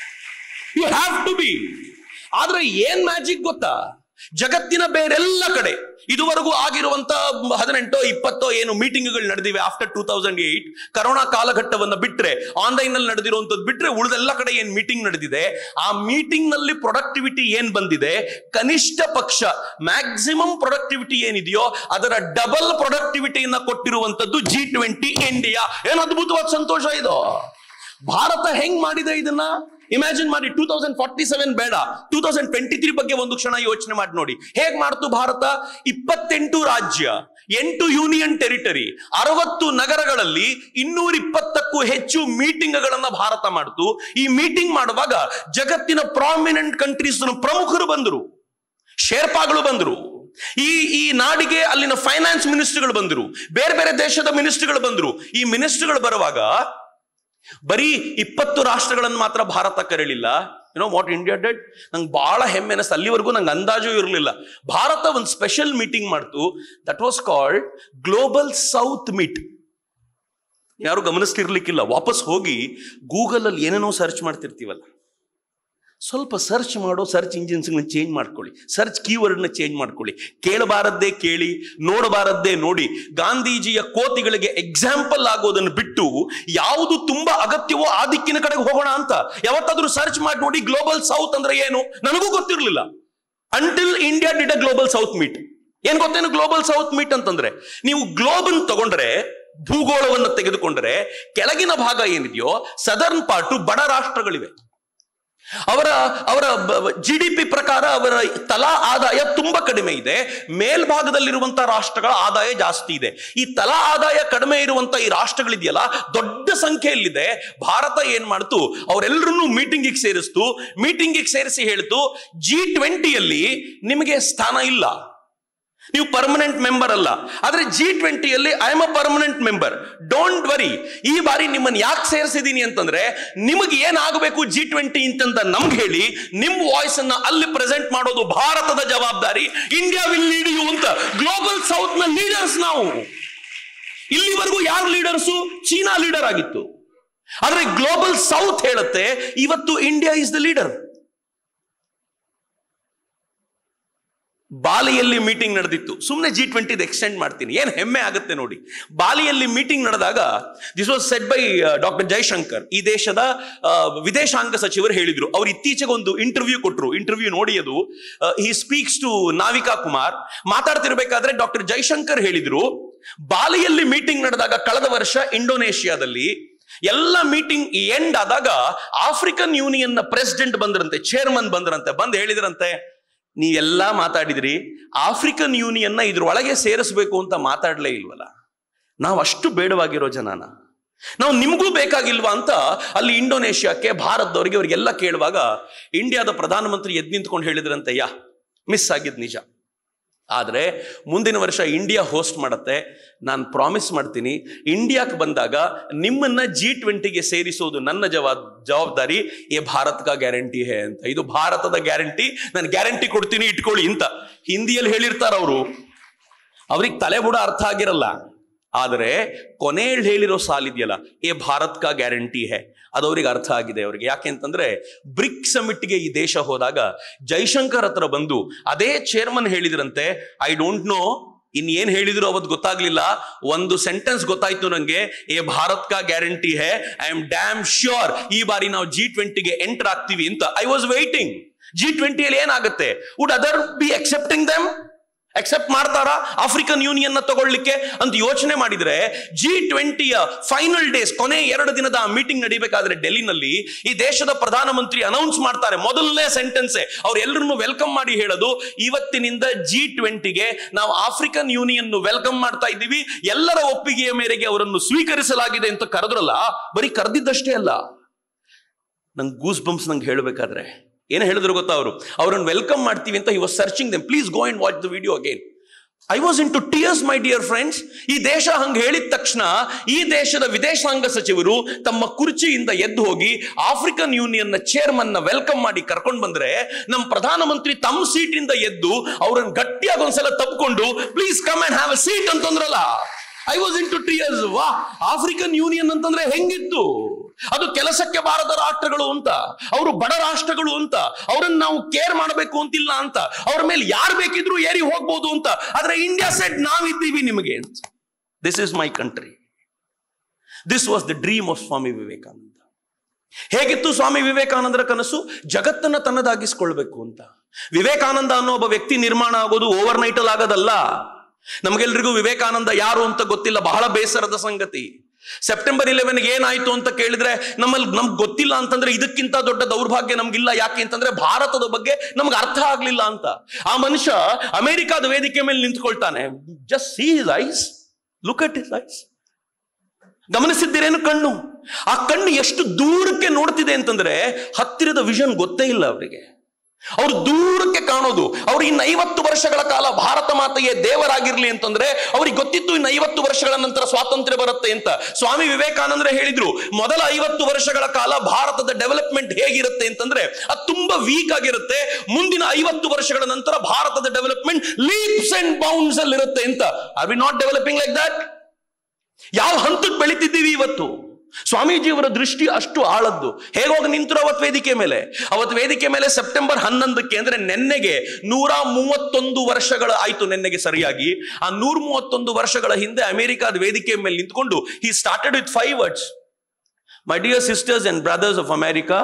you have to be ಆದ್ರೆ ಏನ್ ಮ್ಯಾಜಿಕ್ ಗೊತ್ತಾ ಜಗತ್ತಿನ ಬೇರೆಲ್ಲ ಕಡೆ ಇದುವರೆಗೂ ಆಗಿರುವಂತ ಹದಿನೆಂಟೋ ಇಪ್ಪತ್ತೋ ಏನು ಮೀಟಿಂಗ್ಗಳು ನಡೆದಿವೆ after two thousand eight corona ಕಾಲಘಟ್ಟವನ್ನ ಬಿಟ್ರೆ ಆನ್ಲೈನ್ ನಲ್ಲಿ ನಡೆದಿರುವಂತದ್ದು ಬಿಟ್ರೆ ಉಳಿದೆಲ್ಲ ಕಡೆ ಏನ್ ಮೀಟಿಂಗ್ ನಡೆದಿದೆ ಆ ಮೀಟಿಂಗ್ ನಲ್ಲಿ ಪ್ರೊಡಕ್ಟಿವಿಟಿ ಏನ್ ಬಂದಿದೆ ಕನಿಷ್ಠ ಪಕ್ಷ ಮ್ಯಾಕ್ಸಿಮಮ್ ಪ್ರೊಡಕ್ಟಿವಿಟಿ ಏನಿದೆಯೋ ಅದರ ಡಬಲ್ ಪ್ರೊಡಕ್ಟಿವಿಟಿಯನ್ನ ಕೊಟ್ಟಿರುವಂತದ್ದು ಜಿ ಟ್ವೆಂಟಿ ಇಂಡಿಯಾ ಏನ್ ಅದ್ಭುತವಾದ ಸಂತೋಷ ಇದು ಭಾರತ ಹೆಂಗ್ ಮಾಡಿದೆ ಇದನ್ನ ಇಮ್ಯಾಜಿನ್ ಮಾಡಿ ಟೂ ತೌಸಂಡ್ ಫಾರ್ಟಿ ಸೆವೆನ್ ಬೇಡ ಟೂ ತೌಸಂಡ್ ಟ್ವೆಂಟಿ ತ್ರೀ ಬಗ್ಗೆ ಒಂದು ಕ್ಷಣ ಯೋಚನೆ ಮಾಡಿ ನೋಡಿ ಹೇಗ್ ಮಾಡ್ತು ಭಾರತ ಇಪ್ಪತ್ತೆಂಟು ರಾಜ್ಯ ಎಂಟು ಯೂನಿಯನ್ ಟೆರಿಟರಿ ಅರವತ್ತು ನಗರಗಳಲ್ಲಿ ಇನ್ನೂರ ಇಪ್ಪತ್ತಕ್ಕೂ ಹೆಚ್ಚು ಮೀಟಿಂಗ್ಗಳನ್ನ ಭಾರತ ಮಾಡ್ತು ಈ ಮೀಟಿಂಗ್ ಮಾಡುವಾಗ ಜಗತ್ತಿನ ಪ್ರಾಮಿನೆಂಟ್ ಕಂಟ್ರೀಸ್ ಪ್ರಮುಖರು ಬಂದರು ಶೇರ್ಪಾಗಳು ಬಂದರು ಈ ಈ ನಾಡಿಗೆ ಅಲ್ಲಿನ ಫೈನಾನ್ಸ್ ಮಿನಿಸ್ಟರ್ಗಳು ಬಂದರು ಬೇರೆ ಬೇರೆ ದೇಶದ ಮಿನಿಸ್ಟರ್ಗಳು ಬಂದರು ಈ ಮಿನಿಸ್ಟರ್ಗಳು ಬರುವಾಗ ಬರೀ ಇಪ್ಪತ್ತು ರಾಷ್ಟ್ರಗಳನ್ನು ಮಾತ್ರ ಭಾರತ ಕರೀಲಿಲ್ಲ ಯುನೋ ವಾಟ್ ಇಂಡಿಯಾ ಡೆಡ್ ನಂಗೆ ಬಹಳ ಹೆಮ್ಮೆ ಅನಿಸ್ತು ಅಲ್ಲಿವರೆಗೂ ನಂಗೆ ಅಂದಾಜು ಇರಲಿಲ್ಲ ಭಾರತ ಒಂದು ಸ್ಪೆಷಲ್ ಮೀಟಿಂಗ್ ಮಾಡ್ತು that was called global south meet ಯಾರು ಗಮನಿಸ್ತಿರ್ಲಿಕ್ಕಿಲ್ಲ ವಾಪಸ್ ಹೋಗಿ ಗೂಗಲ್ ಅಲ್ಲಿ ಏನೇನೋ ಸರ್ಚ್ ಮಾಡ್ತಿರ್ತೀವಲ್ಲ ಸ್ವಲ್ಪ ಸರ್ಚ್ ಮಾಡೋ ಸರ್ಚ್ ಇಂಜಿನ್ಸ್ಗಳನ್ನ ಚೇಂಜ್ ಮಾಡ್ಕೊಳ್ಳಿ ಸರ್ಚ್ ಕೀವರ್ಡ್ನ ಚೇಂಜ್ ಮಾಡ್ಕೊಳ್ಳಿ ಕೇಳಬಾರದ್ದೇ ಕೇಳಿ ನೋಡಬಾರದ್ದೇ ನೋಡಿ ಗಾಂಧೀಜಿಯ ಕೋತಿಗಳಿಗೆ ಎಕ್ಸಾಂಪಲ್ ಆಗೋದನ್ನು ಬಿಟ್ಟು ಯಾವುದು ತುಂಬಾ ಅಗತ್ಯವೋ ಆ ದಿಕ್ಕಿನ ಕಡೆಗೆ ಹೋಗೋಣ ಅಂತ ಯಾವತ್ತಾದ್ರೂ ಸರ್ಚ್ ಮಾಡಿ ನೋಡಿ ಗ್ಲೋಬಲ್ ಸೌತ್ ಅಂದ್ರೆ ಏನು ನನಗೂ ಗೊತ್ತಿರಲಿಲ್ಲ until India did a global south meet ಏನ್ ಗೊತ್ತೇನು ಗ್ಲೋಬಲ್ ಸೌತ್ ಮೀಟ್ ಅಂತಂದ್ರೆ ನೀವು ಗ್ಲೋಬನ್ ತಗೊಂಡ್ರೆ ಭೂಗೋಳವನ್ನು ತೆಗೆದುಕೊಂಡ್ರೆ ಕೆಳಗಿನ ಭಾಗ ಏನಿದೆಯೋ ಸದರ್ನ್ ಪಾರ್ಟು ಬಡ ರಾಷ್ಟ್ರಗಳಿವೆ ಅವರ ಅವರ ಜಿ ಡಿ ಪಿ ಪ್ರಕಾರ ಅವರ ತಲಾ ಆದಾಯ ತುಂಬಾ ಕಡಿಮೆ ಇದೆ ಮೇಲ್ಭಾಗದಲ್ಲಿರುವಂತಹ ರಾಷ್ಟ್ರಗಳ ಆದಾಯ ಜಾಸ್ತಿ ಇದೆ ಈ ತಲಾ ಆದಾಯ ಕಡಿಮೆ ಇರುವಂತ ಈ ರಾಷ್ಟ್ರಗಳಿದೆಯಲ್ಲ ದೊಡ್ಡ ಸಂಖ್ಯೆಯಲ್ಲಿದೆ ಭಾರತ ಏನ್ ಮಾಡ್ತು ಅವರೆಲ್ಲರನ್ನೂ ಮೀಟಿಂಗಿಗೆ ಸೇರಿಸ್ತು ಮೀಟಿಂಗಿಗೆ ಸೇರಿಸಿ ಹೇಳ್ತು ಜಿ ಟ್ವೆಂಟಿಯಲ್ಲಿ ನಿಮಗೆ ಸ್ಥಾನ ಇಲ್ಲ ನೀವು ಪರ್ಮನೆಂಟ್ ಮೆಂಬರ್ ಅಲ್ಲ ಆದ್ರೆ ಜಿ ಟ್ವೆಂಟಿಯಲ್ಲಿ I am a permanent member don't worry ಈ ಬಾರಿ ನಿಮ್ಮನ್ನು ಯಾಕೆ ಸೇರಿಸಿದೀನಿ ಅಂತಂದ್ರೆ ನಿಮಗೆ ಏನಾಗಬೇಕು ಜಿ ಟ್ವೆಂಟಿ ಅಂತಂತ ನಮ್ಗೆ ಹೇಳಿ ನಿಮ್ ವಾಯ್ಸ್ ಅನ್ನ ಅಲ್ಲಿ ಪ್ರೆಸೆಂಟ್ ಮಾಡೋದು ಭಾರತದ ಜವಾಬ್ದಾರಿ ಇಂಡಿಯಾ ವಿಲ್ ಲೀಡ್ ಯು ಅಂತ ಗ್ಲೋಬಲ್ ಸೌತ್ ನ ಲೀಡರ್ಸ್ ನಾವು ಇಲ್ಲಿವರೆಗೂ ಯಾರು ಲೀಡರ್ಸು ಚೀನಾ ಲೀಡರ್ ಆಗಿತ್ತು ಆದ್ರೆ ಗ್ಲೋಬಲ್ ಸೌತ್ ಹೇಳುತ್ತೆ ಇವತ್ತು ಇಂಡಿಯಾ ಇಸ್ ದ ಲೀಡರ್ ಬಾಲಿಯಲ್ಲಿ ಮೀಟಿಂಗ್ ನಡೆದಿತ್ತು ಸುಮ್ಮನೆ ಜಿ ಟ್ವೆಂಟಿ ಎಕ್ಸ್ಟೆಂಡ್ ಮಾಡ್ತೀನಿ ಏನ್ ಹೆಮ್ಮೆ ಆಗುತ್ತೆ ನೋಡಿ ಬಾಲಿಯಲ್ಲಿ ಮೀಟಿಂಗ್ ನಡೆದಾಗ this was set by doctor Jaishankar ಈ ದೇಶದ ಆ, ವಿದೇಶಾಂಗ ಸಚಿವರು ಹೇಳಿದ್ರು ಅವ್ರು ಇತ್ತೀಚೆಗೆ ಒಂದು ಇಂಟರ್ವ್ಯೂ ಕೊಟ್ಟರು ಇಂಟರ್ವ್ಯೂ ನೋಡಿ ಅದು he speaks to Navika Kumar ಮಾತಾಡ್ತಿರ್ಬೇಕಾದ್ರೆ ಡಾಕ್ಟರ್ ಜೈಶಂಕರ್ ಹೇಳಿದ್ರು ಬಾಲಿಯಲ್ಲಿ ಮೀಟಿಂಗ್ ನಡೆದಾಗ ಕಳೆದ ವರ್ಷ ಇಂಡೋನೇಷಿಯಾದಲ್ಲಿ ಎಲ್ಲ ಮೀಟಿಂಗ್ ಎಂಡ್ ಆದಾಗ ಆಫ್ರಿಕನ್ ಯೂನಿಯನ್ ನ ಪ್ರೆಸಿಡೆಂಟ್ ಬಂದ್ರಂತೆ ಚೇರ್ಮನ್ ಬಂದ್ರಂತೆ ಬಂದು ಹೇಳಿದ್ರಂತೆ ನೀವೆಲ್ಲ ಮಾತಾಡಿದ್ರಿ ಆಫ್ರಿಕನ್ ಯೂನಿಯನ್ ನ ಇದ್ರೊಳಗೆ ಸೇರಿಸಬೇಕು ಅಂತ ಮಾತಾಡ್ಲೇ ಇಲ್ವಲ್ಲ ನಾವು ಅಷ್ಟು ಬೇಡವಾಗಿರೋ ಜನನ ನಾವು ನಿಮಗೂ ಬೇಕಾಗಿಲ್ವಾ ಅಂತ ಅಲ್ಲಿ ಇಂಡೋನೇಷ್ಯಾಕ್ಕೆ ಭಾರತದವರಿಗೆ ಅವರಿಗೆಲ್ಲ ಕೇಳುವಾಗ ಇಂಡಿಯಾದ ಪ್ರಧಾನಮಂತ್ರಿ ಎದ್ ನಿಂತ್ಕೊಂಡು ಹೇಳಿದ್ರಂತೆ ಯಾ ಮಿಸ್ ಆಗಿದ್ ನಿಜ ಆದರೆ ಮುಂದಿನ ವರ್ಷ ಇಂಡಿಯಾ ಹೋಸ್ಟ್ ಮಾಡುತ್ತೆ ನಾನು ಪ್ರಾಮಿಸ್ ಮಾಡ್ತೀನಿ ಇಂಡಿಯಾಕ್ಕೆ ಬಂದಾಗ ನಿಮ್ಮನ್ನ ಜಿ ಟ್ವೆಂಟಿಗೆ ಸೇರಿಸೋದು ನನ್ನ ಜವಾಬ್ ಜವಾಬ್ದಾರಿ ಏ ಭಾರತ್ ಕಾ ಗ್ಯಾರಂಟಿ ಹೇ ಅಂತ ಇದು ಭಾರತದ ಗ್ಯಾರಂಟಿ ನಾನು ಗ್ಯಾರಂಟಿ ಕೊಡ್ತೀನಿ ಇಟ್ಕೊಳ್ಳಿ ಅಂತ ಹಿಂದಿಯಲ್ಲಿ ಹೇಳಿರ್ತಾರ ಅವರು ಅವ್ರಿಗೆ ತಲೆ ಬುಡ ಅರ್ಥ ಆಗಿರಲ್ಲ ಆದರೆ ಕೊನೆಯಲ್ಲಿ ಹೇಳಿರೋ ಸಾಲಿದೆಯಲ್ಲ ಏ ಭಾರತ್ ಕಾ ಗ್ಯಾರಂಟಿ ಹೇ ಅದು ಅವ್ರಿಗೆ ಅರ್ಥ ಆಗಿದೆ ಅವ್ರಿಗೆ ಯಾಕೆ ಅಂತಂದ್ರೆ ಬ್ರಿಕ್ ಸಮಿಟ್ಗೆ ಈ ದೇಶ ಹೋದಾಗ ಜೈಶಂಕರ್ ಹತ್ರ ಬಂದು ಅದೇ ಚೇರ್ಮನ್ ಹೇಳಿದ್ರಂತೆ ಐ ಡೋಂಟ್ ನೋ ಇನ್ ಏನ್ ಹೇಳಿದ್ರು ಅವತ್ತು ಗೊತ್ತಾಗ್ಲಿಲ್ಲ ಒಂದು ಸೆಂಟೆನ್ಸ್ ಗೊತ್ತಾಯ್ತು ನಂಗೆ ಏ ಭಾರತ್ ಕಾ ಗ್ಯಾರಂಟಿ ಹೇ ಐ ಆಮ್ ಡ್ಯಾಮ್ ಶ್ಯೂರ್ ಈ ಬಾರಿ ನಾವು ಜಿ ಟ್ವೆಂಟಿಗೆ ಎಂಟರ್ ಆಗ್ತೀವಿ ಅಂತ ಐ ವಾಸ್ ವೈಟಿಂಗ್ ಜಿ ಟ್ವೆಂಟಿಯಲ್ಲಿ ಏನಾಗುತ್ತೆ would other be accepting them accept ಮಾಡ್ತಾರಾ ಆಫ್ರಿಕನ್ ಯೂನಿಯನ್ ನ ತಗೊಳ್ಳಿಕ್ಕೆ ಅಂತ ಯೋಚನೆ ಮಾಡಿದ್ರೆ ಜಿ ಟ್ವೆಂಟಿಯ ಫೈನಲ್ ಡೇಸ್ ಕೊನೆ ಎರಡು ದಿನದ ಮೀಟಿಂಗ್ ನಡಿಬೇಕಾದ್ರೆ ಡೆಲ್ಲಿನಲ್ಲಿ ಈ ದೇಶದ ಪ್ರಧಾನಮಂತ್ರಿ ಅನೌನ್ಸ್ ಮಾಡ್ತಾರೆ ಮೊದಲನೇ ಸೆಂಟೆನ್ಸೆ ಅವ್ರು ಎಲ್ಲರನ್ನು ವೆಲ್ಕಮ್ ಮಾಡಿ ಹೇಳೋದು ಇವತ್ತಿನಿಂದ ಜಿ ಟ್ವೆಂಟಿಗೆ ನಾವು ಆಫ್ರಿಕನ್ ಯೂನಿಯನ್ ವೆಲ್ಕಮ್ ಮಾಡ್ತಾ ಇದ್ದೀವಿ ಎಲ್ಲರ ಒಪ್ಪಿಗೆಯ ಮೇರೆಗೆ ಅವರನ್ನು ಸ್ವೀಕರಿಸಲಾಗಿದೆ ಅಂತ ಕರೆದ್ರಲ್ಲ ಬರೀ ಕರೆದಿದ್ದಷ್ಟೇ ಅಲ್ಲ ನಂಗೆ ಗೂಸ್ ಬಂಪ್ಸ್ ನಂಗೆ ಹೇಳಬೇಕಾದ್ರೆ ಏನು ಹೇಳಿದ್ರು ಗೊತ್ತಾ ಅವರು ಅವ್ರನ್ನ ವೆಲ್ಕಮ್ ಮಾಡ್ತೀವಿ ಅಂತ he was searching them please go and watch the video again I was in to tears my dear friends ಈ ದೇಶ ಹಂಗೆ ಹೇಳಿದ ತಕ್ಷಣ ಈ ದೇಶದ ವಿದೇಶಾಂಗ ಸಚಿವರು ತಮ್ಮ ಕುರ್ಚಿಯಿಂದ ಎದ್ದು ಹೋಗಿ ಆಫ್ರಿಕನ್ ಯೂನಿಯನ್ ನ ಚೇರ್ಮನ್ ನ ವೆಲ್ಕಮ್ ಮಾಡಿ ಕರ್ಕೊಂಡು ಬಂದ್ರೆ ನಮ್ಮ ಪ್ರಧಾನಮಂತ್ರಿ ತಮ್ಮ ಸೀಟ್ ಇಂದ ಎದ್ದು ಅವ್ರನ್ನ ಗಟ್ಟಿಯಾಗಿ ಒಂದ್ಸಲ ತಪ್ಕೊಂಡು please come and have a seat ಅಂತಂದ್ರಲ್ಲ I was in to tears ವಾ ಆಫ್ರಿಕನ್ ಯೂನಿಯನ್ ಅಂತಂದ್ರೆ ಹೆಂಗಿತ್ತು ಅದು ಕೆಲಸಕ್ಕೆ ಬಾರದ ರಾಷ್ಟ್ರಗಳು ಅಂತ ಅವರು ಬಡ ರಾಷ್ಟ್ರಗಳು ಅಂತ ಅವರನ್ನು ನಾವು ಕೇರ್ ಮಾಡಬೇಕು ಅಂತಿಲ್ಲ ಅಂತ ಅವ್ರ ಮೇಲೆ ಯಾರು ಬೇಕಿದ್ರು ಏರಿ ಹೋಗ್ಬೋದು ಅಂತ ಆದ್ರೆ ಇಂಡಿಯಾ ಸೆಟ್ ನಾವಿದ್ದೀವಿ ನಿಮಗೆ ಅಂತ this is my country this was the dream of Swami Vivekananda ಹೇಗಿತ್ತು ಸ್ವಾಮಿ ವಿವೇಕಾನಂದರ ಕನಸು ಜಗತ್ತನ್ನ ತನ್ನದಾಗಿಸ್ಕೊಳ್ಬೇಕು ಅಂತ ವಿವೇಕಾನಂದ ಅನ್ನೋ ಒಬ್ಬ ವ್ಯಕ್ತಿ ನಿರ್ಮಾಣ ಆಗೋದು ಓವರ್ ನೈಟ್ ಅಲ್ಲಿ ಆಗೋದಲ್ಲ ನಮಗೆಲ್ರಿಗೂ ವಿವೇಕಾನಂದ ಯಾರು ಅಂತ ಗೊತ್ತಿಲ್ಲ ಬಹಳ ಬೇಸರದ ಸಂಗತಿ ಸೆಪ್ಟೆಂಬರ್ ಇಲೆವೆನ್ ಏನಾಯ್ತು ಅಂತ ಕೇಳಿದ್ರೆ ನಮ್ಮಲ್ಲಿ ನಮ್ಗೆ ಗೊತ್ತಿಲ್ಲ ಅಂತಂದ್ರೆ ಇದಕ್ಕಿಂತ ದೊಡ್ಡ ದೌರ್ಭಾಗ್ಯ ನಮ್ಗಿಲ್ಲ ಯಾಕೆ ಅಂತಂದ್ರೆ ಭಾರತದ ಬಗ್ಗೆ ನಮ್ಗೆ ಅರ್ಥ ಆಗ್ಲಿಲ್ಲ ಅಂತ ಆ ಮನುಷ್ಯ ಅಮೆರಿಕಾದ ವೇದಿಕೆ ಮೇಲೆ ನಿಂತ್ಕೊಳ್ತಾನೆ just see his eyes look at his eyes ಗಮನಿಸಿದ್ದೀರೇನು ಕಣ್ಣು ಆ ಕಣ್ಣು ಎಷ್ಟು ದೂರಕ್ಕೆ ನೋಡ್ತಿದೆ ಅಂತಂದ್ರೆ ಹತ್ತಿರದ ವಿಷನ್ ಗೊತ್ತೇ ಇಲ್ಲ ಅವರಿಗೆ ಅವರು ದೂರಕ್ಕೆ ಕಾಣೋದು ಅವ್ರು ಇನ್ನು ಐವತ್ತು ವರ್ಷಗಳ ಕಾಲ ಭಾರತ ಮಾತೆಯೇ ದೇವರಾಗಿರ್ಲಿ ಅಂತಂದ್ರೆ ಅವ್ರಿಗೆ ಗೊತ್ತಿತ್ತು ಇನ್ನು ಐವತ್ತು ವರ್ಷಗಳ ನಂತರ ಸ್ವಾತಂತ್ರ್ಯ ಬರುತ್ತೆ ಅಂತ ಸ್ವಾಮಿ ವಿವೇಕಾನಂದ್ರ ಹೇಳಿದ್ರು ಮೊದಲ ಐವತ್ತು ವರ್ಷಗಳ ಕಾಲ ಭಾರತದ ಡೆವಲಪ್ಮೆಂಟ್ ಹೇಗಿರುತ್ತೆ ಅಂತಂದ್ರೆ ಅದು ತುಂಬಾ ವೀಕ್ ಆಗಿರುತ್ತೆ ಮುಂದಿನ ಐವತ್ತು ವರ್ಷಗಳ ನಂತರ ಭಾರತದ ಡೆವಲಪ್ಮೆಂಟ್ ಲೀಪ್ಸ್ ಅಂಡ್ ಬೌಂಡ್ಸ್ ಅಲ್ಲಿ ಇರುತ್ತೆ ಅಂತ are we not developing like that ಯಾವ ಹಂತಕ್ಕೆ ಬೆಳಿತಿದ್ದೀವಿ ಇವತ್ತು ಸ್ವಾಮೀಜಿಯವರ ದೃಷ್ಟಿ ಅಷ್ಟು ಆಳದ್ದು ಹೇಗೋಗಿ ನಿಂತರು ಅವತ್ತು ವೇದಿಕೆ ಮೇಲೆ ಅವತ್ತು ವೇದಿಕೆ ಮೇಲೆ ಸೆಪ್ಟೆಂಬರ್ ಹನ್ನೊಂದಕ್ಕೆ ಅಂದ್ರೆ ನೆನ್ನೆಗೆ ನೂರ ಮೂವತ್ತೊಂದು ವರ್ಷಗಳ ಆಯ್ತು ನೆನ್ನೆಗೆ ಸರಿಯಾಗಿ ಆ ನೂರ ಮೂವತ್ತೊಂದು ವರ್ಷಗಳ ಹಿಂದೆ ಅಮೆರಿಕಾದ ವೇದಿಕೆ ಮೇಲೆ ನಿಂತ್ಕೊಂಡು he started with five words my dear sisters and brothers of America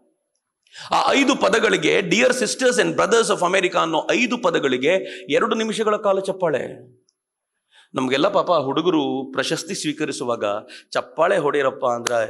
ಆ ಐದು ಪದಗಳಿಗೆ dear sisters and brothers of America ಅನ್ನೋ ಐದು ಪದಗಳಿಗೆ ಎರಡು ನಿಮಿಷಗಳ ಕಾಲ ಚಪ್ಪಾಳೆ ನಮಗೆಲ್ಲ ಪಾಪ ಹುಡುಗರು ಪ್ರಶಸ್ತಿ ಸ್ವೀಕರಿಸುವಾಗ ಚಪ್ಪಾಳೆ ಹೊಡೆಯರಪ್ಪ ಅಂದ್ರೆ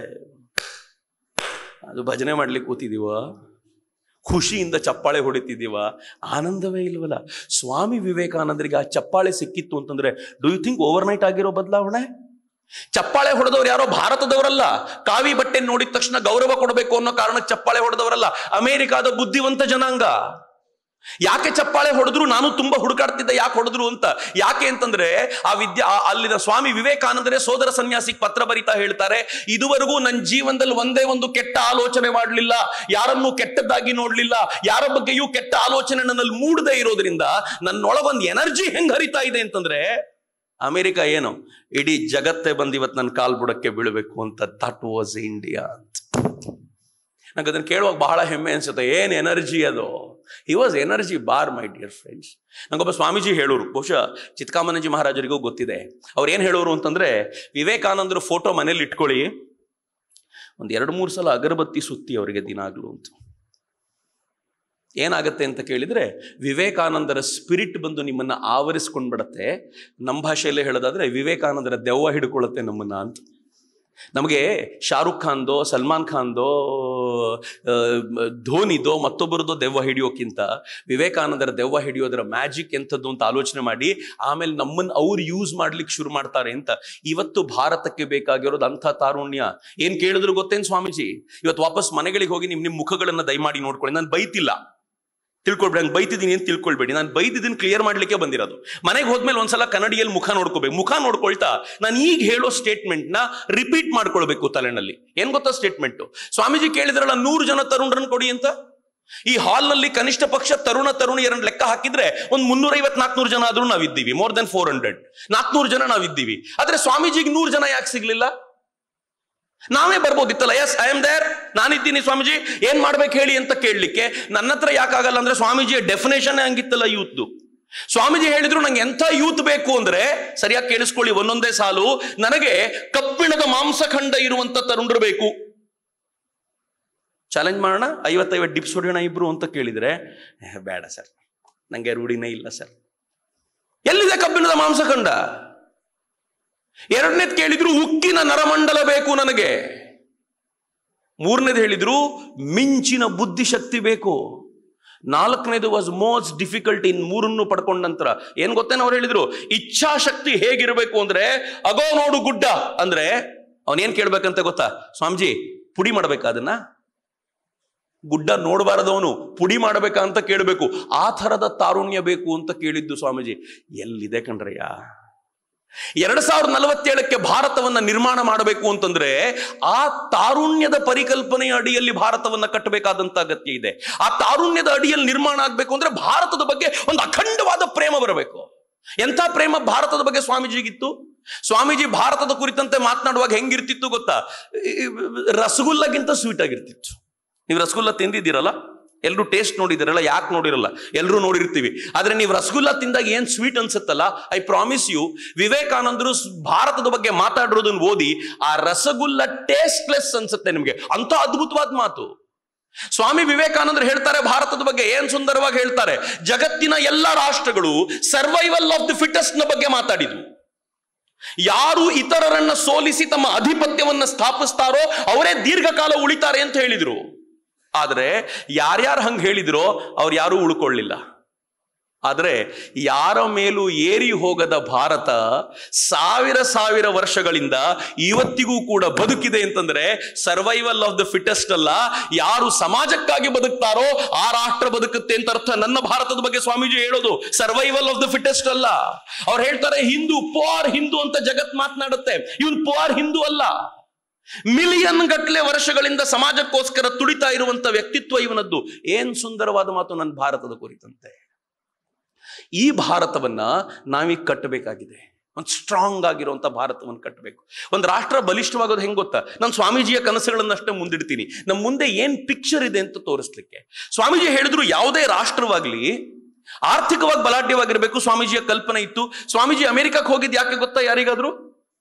ಅದು ಭಜನೆ ಮಾಡ್ಲಿಕ್ಕೆ ಕೂತಿದೀವ ಖುಷಿಯಿಂದ ಚಪ್ಪಾಳೆ ಹೊಡಿತಿದ್ದೀವ ಆನಂದವೇ ಇಲ್ವಲ್ಲ ಸ್ವಾಮಿ ವಿವೇಕಾನಂದರಿಗೆ ಆ ಚಪ್ಪಾಳೆ ಸಿಕ್ಕಿತ್ತು ಅಂತಂದ್ರೆ do you think overnight ಆಗಿರೋ ಬದಲಾವಣೆ ಚಪ್ಪಾಳೆ ಹೊಡೆದವ್ರು ಯಾರೋ ಭಾರತದವರಲ್ಲ ಕಾವಿ ಬಟ್ಟೆ ನೋಡಿದ ತಕ್ಷಣ ಗೌರವ ಕೊಡಬೇಕು ಅನ್ನೋ ಕಾರಣಕ್ಕೆ ಚಪ್ಪಾಳೆ ಹೊಡೆದವರಲ್ಲ ಅಮೆರಿಕಾದ ಬುದ್ಧಿವಂತ ಜನಾಂಗ ಯಾಕೆ ಚಪ್ಪಾಳೆ ಹೊಡೆದ್ರು ನಾನು ತುಂಬಾ ಹುಡುಕಾಡ್ತಿದ್ದೆ ಯಾಕೆ ಹೊಡೆದ್ರು ಅಂತ ಯಾಕೆ ಅಂತಂದ್ರೆ ಆ ವಿದ್ಯಾ ಆ- ಅಲ್ಲಿನ ಸ್ವಾಮಿ ವಿವೇಕಾನಂದರೇ ಸೋದರ ಸನ್ಯಾಸಿಗೆ ಪತ್ರ ಬರಿತಾ ಹೇಳ್ತಾರೆ ಇದುವರೆಗೂ ನನ್ನ ಜೀವನದಲ್ಲಿ ಒಂದೇ ಒಂದು ಕೆಟ್ಟ ಆಲೋಚನೆ ಮಾಡಲಿಲ್ಲ ಯಾರನ್ನೂ ಕೆಟ್ಟದ್ದಾಗಿ ನೋಡ್ಲಿಲ್ಲ ಯಾರ ಬಗ್ಗೆಯೂ ಕೆಟ್ಟ ಆಲೋಚನೆ ನನ್ನಲ್ಲಿ ಮೂಡದೇ ಇರೋದ್ರಿಂದ ನನ್ನೊಳಗೊಂದು ಎನರ್ಜಿ ಹೆಂಗ್ ಹರಿತಾ ಇದೆ ಅಂತಂದ್ರೆ ಅಮೆರಿಕ ಏನು ಇಡೀ ಜಗತ್ತೇ ಬಂದು ಇವತ್ತು ನನ್ನ ಕಾಲ್ ಬುಡಕ್ಕೆ ಬೀಳಬೇಕು ಅಂತ ದಟ್ ವಾಸ್ ಇಂಡಿಯಾ ಅಂತ ನಂಗೆ ಅದನ್ನು ಕೇಳುವಾಗ ಬಹಳ ಹೆಮ್ಮೆ ಅನ್ಸುತ್ತೆ ಏನು ಎನರ್ಜಿ ಅದು he was energy bar my dear friends ನಂಗೊಬ್ಬ ಸ್ವಾಮೀಜಿ ಹೇಳೋರು ಬಹುಶಃ ಚಿತ್ಕಾಮನಜಿ ಮಹಾರಾಜರಿಗೂ ಗೊತ್ತಿದೆ ಅವ್ರು ಏನು ಹೇಳೋರು ಅಂತಂದ್ರೆ ವಿವೇಕಾನಂದರು ಫೋಟೋ ಮನೇಲಿ ಇಟ್ಕೊಳ್ಳಿ ಒಂದು ಎರಡು ಮೂರು ಸಲ ಅಗರಬತ್ತಿ ಸುತ್ತಿ ಅವರಿಗೆ ದಿನಾಗ್ಲು ಅಂತ ಏನಾಗತ್ತೆ ಅಂತ ಕೇಳಿದ್ರೆ ವಿವೇಕಾನಂದರ ಸ್ಪಿರಿಟ್ ಬಂದು ನಿಮ್ಮನ್ನ ಆವರಿಸ್ಕೊಂಡ್ಬಿಡತ್ತೆ ನಮ್ಮ ಭಾಷೆಯಲ್ಲೇ ಹೇಳೋದಾದ್ರೆ ವಿವೇಕಾನಂದರ ದೆವ್ವ ಹಿಡ್ಕೊಳ್ಳುತ್ತೆ ನಮ್ಮನ್ನ ಅಂತ ನಮಗೆ ಶಾರುಖ್ ಖಾನ್ದೋ ಸಲ್ಮಾನ್ ಖಾನ್ದೋ ಆ, ಧೋನಿದೋ ಮತ್ತೊಬ್ಬರದೋ ದೆವ್ವ ಹಿಡಿಯೋಕ್ಕಿಂತ ವಿವೇಕಾನಂದರ ದೆವ್ವ ಹಿಡಿಯೋದರ ಮ್ಯಾಜಿಕ್ ಎಂಥದ್ದು ಅಂತ ಆಲೋಚನೆ ಮಾಡಿ ಆಮೇಲೆ ನಮ್ಮನ್ನು ಅವ್ರು ಯೂಸ್ ಮಾಡ್ಲಿಕ್ಕೆ ಶುರು ಮಾಡ್ತಾರೆ ಅಂತ ಇವತ್ತು ಭಾರತಕ್ಕೆ ಬೇಕಾಗಿರೋದು ಅಂಥ ತಾರುಣ್ಯ ಏನ್ ಕೇಳಿದ್ರು ಗೊತ್ತೇನ್ ಸ್ವಾಮೀಜಿ ಇವತ್ತು ವಾಪಸ್ ಮನೆಗಳಿಗೆ ಹೋಗಿ ನಿಮ್ ನಿಮ್ ಮುಖಗಳನ್ನ ದಯಮಾಡಿ ನೋಡ್ಕೊಳ್ಳಿ ನಾನು ಬೈತಿಲ್ಲ ತಿಳ್ಕೊಳ್ಬೇಡಿ ನಾನು ಬೈತಿದ್ದೀನಿ ಅಂತ ತಿಳ್ಕೊಳ್ಬೇಡಿ ನಾನು ಬೈದಿದ್ದೀನಿ ಕ್ಲಿಯರ್ ಮಾಡ್ಲಿಕ್ಕೆ ಬಂದಿರೋದು ಮನೆಗೆ ಹೋದ್ಮೇಲೆ ಒಂದ್ಸಲ ಕನ್ನಡಿಯಲ್ಲಿ ಮುಖ ನೋಡ್ಕೋಬೇಕು ಮುಖ ನೋಡ್ಕೊಳ್ತಾ ನಾನು ಈಗ ಹೇಳೋ ಸ್ಟೇಟ್ಮೆಂಟ್ ನ ರಿಪೀಟ್ ಮಾಡ್ಕೊಳ್ಬೇಕು ತಲೆನಲ್ಲಿ ಏನ್ ಗೊತ್ತಾ ಸ್ಟೇಟ್ಮೆಂಟ್ ಸ್ವಾಮೀಜಿ ಕೇಳಿದ್ರಲ್ಲ ನೂರು ಜನ ತರುಣರನ್ನು ಕೊಡಿ ಅಂತ ಈ ಹಾಲ್ನಲ್ಲಿ ಕನಿಷ್ಠ ಪಕ್ಷ ತರುಣ ತರುಣಿಯರನ್ನ ಲೆಕ್ಕ ಹಾಕಿದ್ರೆ ಒಂದು ಮುನ್ನೂರ ಐವತ್ ನಾಲ್ಕನೂರು ಜನ ಆದ್ರೂ ನಾವಿದ್ದೀವಿ ಮೋರ್ ದೆನ್ ಫೋರ್ ಹಂಡ್ರೆಡ್ ನಾಲ್ಕನೂರು ಜನ ನಾವಿದ್ದೀವಿ ಆದ್ರೆ ಸ್ವಾಮೀಜಿಗೆ ನೂರು ಜನ ಯಾಕೆ ಸಿಗ್ಲಿಲ್ಲ ನಾವೇ ಬರ್ಬೋದಿತ್ತಲ್ಲ ಎಸ್ ಐ ಆಮ್ ದೇರ್ ನಾನಿದ್ದೀನಿ ಸ್ವಾಮೀಜಿ ಏನ್ ಮಾಡ್ಬೇಕು ಹೇಳಿ ಅಂತ ಕೇಳಲಿಕ್ಕೆ ನನ್ನ ಹತ್ರ ಯಾಕಾಗಲ್ಲ ಅಂದ್ರೆ ಸ್ವಾಮೀಜಿಯ ಡೆಫಿನೇಷನ್ ಹಂಗಿತ್ತಲ್ಲ ಯೂತ್ದು ಸ್ವಾಮೀಜಿ ಹೇಳಿದ್ರು ನಂಗೆ ಎಂಥ ಯೂತ್ ಬೇಕು ಅಂದ್ರೆ ಸರಿಯಾಗಿ ಕೇಳಿಸ್ಕೊಳ್ಳಿ ಒಂದೊಂದೇ ಸಾಲು ನನಗೆ ಕಬ್ಬಿಣದ ಮಾಂಸಖಂಡ ಇರುವಂತ ತರುಣರು ಬೇಕು ಚಾಲೆಂಜ್ ಮಾಡೋಣ ಐವತ್ತೈವತ್ತು ಡಿಪ್ಸ್ ಹೊಡೆಯೋಣ ಇಬ್ರು ಅಂತ ಕೇಳಿದ್ರೆ "ಏ, ಬೇಡ ಸರ್ ನಂಗೆ ರೂಢಿನೇ ಇಲ್ಲ ಸರ್ ಎಲ್ಲಿದೆ ಕಬ್ಬಿಣದ ಮಾಂಸಖಂಡ ಎರಡನೇದ್ ಕೇಳಿದ್ರು ಉಕ್ಕಿನ ನರಮಂಡಲ ಬೇಕು ನನಗೆ ಮೂರನೇದು ಹೇಳಿದ್ರು ಮಿಂಚಿನ ಬುದ್ಧಿಶಕ್ತಿ ಬೇಕು ನಾಲ್ಕನೇದು ವಾಸ್ ಮೋಸ್ಟ್ ಡಿಫಿಕಲ್ಟ್ ಇನ್ ಮೂರನ್ನು ಪಡ್ಕೊಂಡ ನಂತರ ಏನ್ ಗೊತ್ತೇನ ಅವ್ರು ಹೇಳಿದ್ರು ಇಚ್ಛಾಶಕ್ತಿ ಹೇಗಿರಬೇಕು ಅಂದ್ರೆ ಅಗೋ ನೋಡು ಗುಡ್ಡ ಅಂದ್ರೆ ಅವನೇನ್ ಕೇಳ್ಬೇಕಂತ ಗೊತ್ತಾ ಸ್ವಾಮೀಜಿ ಪುಡಿ ಮಾಡ್ಬೇಕಾ ಅದನ್ನ ಗುಡ್ಡ ನೋಡಬಾರದವನು ಪುಡಿ ಮಾಡಬೇಕಾ ಅಂತ ಕೇಳಬೇಕು ಆ ಥರದ ತಾರುಣ್ಯ ಬೇಕು ಅಂತ ಕೇಳಿದ್ದು ಸ್ವಾಮೀಜಿ ಎಲ್ಲಿದೆ ಕಣ್ರಯ್ಯ ಎರಡ್ ಸಾವಿರದ ನಲವತ್ತೇಳಕ್ಕೆ ಭಾರತವನ್ನ ನಿರ್ಮಾಣ ಮಾಡಬೇಕು ಅಂತಂದ್ರೆ ಆ ತಾರುಣ್ಯದ ಪರಿಕಲ್ಪನೆಯ ಅಡಿಯಲ್ಲಿ ಭಾರತವನ್ನ ಕಟ್ಟಬೇಕಾದಂತ ಅಗತ್ಯ ಇದೆ ಆ ತಾರುಣ್ಯದ ಅಡಿಯಲ್ಲಿ ನಿರ್ಮಾಣ ಆಗ್ಬೇಕು ಅಂದ್ರೆ ಭಾರತದ ಬಗ್ಗೆ ಒಂದು ಅಖಂಡವಾದ ಪ್ರೇಮ ಬರಬೇಕು ಎಂಥ ಪ್ರೇಮ ಭಾರತದ ಬಗ್ಗೆ ಸ್ವಾಮೀಜಿಗಿತ್ತು ಸ್ವಾಮೀಜಿ ಭಾರತದ ಕುರಿತಂತೆ ಮಾತನಾಡುವಾಗ ಹೆಂಗಿರ್ತಿತ್ತು ಗೊತ್ತಾ ಈ ರಸಗುಲ್ಲಗಿಂತ ಸ್ವೀಟ್ ಆಗಿರ್ತಿತ್ತು ನೀವು ರಸಗುಲ್ಲ ತಿಂದಿದ್ದೀರಲ್ಲ ಎಲ್ಲರೂ ಟೇಸ್ಟ್ ನೋಡಿದಿರಲ್ಲ ಯಾಕೆ ನೋಡಿರಲ್ಲ ಎಲ್ಲರೂ ನೋಡಿರ್ತೀವಿ ಆದ್ರೆ ನೀವು ರಸಗುಲ್ಲ ತಿಂದಾಗ ಏನ್ ಸ್ವೀಟ್ ಅನ್ಸುತ್ತಲ್ಲ ಐ ಪ್ರಾಮಿಸ್ ಯು ವಿವೇಕಾನಂದರು ಸ್- ಭಾರತದ ಬಗ್ಗೆ ಮಾತಾಡಿರೋದನ್ನ ಓದಿ ಆ ರಸಗುಲ್ಲ ಟೇಸ್ಟ್ಲೆಸ್ ಅನ್ಸುತ್ತೆ ನಿಮ್ಗೆ ಅಂತ ಅದ್ಭುತವಾದ ಮಾತು ಸ್ವಾಮಿ ವಿವೇಕಾನಂದರು ಹೇಳ್ತಾರೆ ಭಾರತದ ಬಗ್ಗೆ ಏನ್ ಸುಂದರವಾಗಿ ಹೇಳ್ತಾರೆ ಜಗತ್ತಿನ ಎಲ್ಲ ರಾಷ್ಟ್ರಗಳು ಸರ್ವೈವಲ್ ಆಫ್ ದಿ ಫಿಟೆಸ್ಟ್ ನ ಬಗ್ಗೆ ಮಾತಾಡಿದ್ವು ಯಾರು ಇತರರನ್ನ ಸೋಲಿಸಿ ತಮ್ಮ ಅಧಿಪತ್ಯವನ್ನ ಸ್ಥಾಪಿಸ್ತಾರೋ ಅವರೇ ದೀರ್ಘಕಾಲ ಉಳಿತಾರೆ ಅಂತ ಹೇಳಿದ್ರು ಆದ್ರೆ ಯಾರ್ಯಾರು ಹಂಗೆ ಹೇಳಿದ್ರೋ ಅವ್ರು ಯಾರೂ ಉಳ್ಕೊಳ್ಳಿಲ್ಲ ಆದ್ರೆ ಯಾರ ಮೇಲೂ ಏರಿ ಹೋಗದ ಭಾರತ ಸಾವಿರ ಸಾವಿರ ವರ್ಷಗಳಿಂದ ಇವತ್ತಿಗೂ ಕೂಡ ಬದುಕಿದೆ ಅಂತಂದ್ರೆ ಸರ್ವೈವಲ್ ಆಫ್ ದ ಫಿಟೆಸ್ಟ್ ಅಲ್ಲ ಯಾರು ಸಮಾಜಕ್ಕಾಗಿ ಬದುಕ್ತಾರೋ ಆ ರಾಷ್ಟ್ರ ಬದುಕುತ್ತೆ ಅಂತ ಅರ್ಥ ನನ್ನ ಭಾರತದ ಬಗ್ಗೆ ಸ್ವಾಮೀಜಿ ಹೇಳೋದು ಸರ್ವೈವಲ್ ಆಫ್ ದ ಫಿಟೆಸ್ಟ್ ಅಲ್ಲ ಅವ್ರು ಹೇಳ್ತಾರೆ ಹಿಂದೂ ಪೋರ್ ಹಿಂದೂ ಅಂತ ಜಗತ್ ಮಾತನಾಡುತ್ತೆ ಇವನ್ ಪೋರ್ ಹಿಂದೂ ಅಲ್ಲ ಮಿಲಿಯನ್ ಗಟ್ಟಲೆ ವರ್ಷಗಳಿಂದ ಸಮಾಜಕ್ಕೋಸ್ಕರ ತುಡಿತಾ ಇರುವಂತ ವ್ಯಕ್ತಿತ್ವ ಇವನದ್ದು ಏನ್ ಸುಂದರವಾದ ಮಾತು ನನ್ನ ಭಾರತದ ಕುರಿತಂತೆ ಈ ಭಾರತವನ್ನ ನಾವೀಗ ಕಟ್ಟಬೇಕಾಗಿದೆ ಒಂದು ಸ್ಟ್ರಾಂಗ್ ಆಗಿರುವಂತ ಭಾರತವನ್ನು ಕಟ್ಟಬೇಕು ಒಂದು ರಾಷ್ಟ್ರ ಬಲಿಷ್ಠವಾಗೋದು ಹೆಂಗ್ ಗೊತ್ತಾ ನಾನು ಸ್ವಾಮೀಜಿಯ ಕನಸುಗಳನ್ನಷ್ಟೇ ಮುಂದಿಡ್ತೀನಿ ನಮ್ಮ ಮುಂದೆ ಏನ್ ಪಿಕ್ಚರ್ ಇದೆ ಅಂತ ತೋರಿಸ್ಲಿಕ್ಕೆ ಸ್ವಾಮೀಜಿ ಹೇಳಿದ್ರು ಯಾವುದೇ ರಾಷ್ಟ್ರವಾಗ್ಲಿ ಆರ್ಥಿಕವಾಗಿ ಬಲಾಢ್ಯವಾಗಿರ್ಬೇಕು ಸ್ವಾಮೀಜಿಯ ಕಲ್ಪನೆ ಇತ್ತು ಸ್ವಾಮೀಜಿ ಅಮೆರಿಕಕ್ಕೆ ಹೋಗಿದ್ದು ಯಾಕೆ ಗೊತ್ತಾ ಯಾರಿಗಾದ್ರು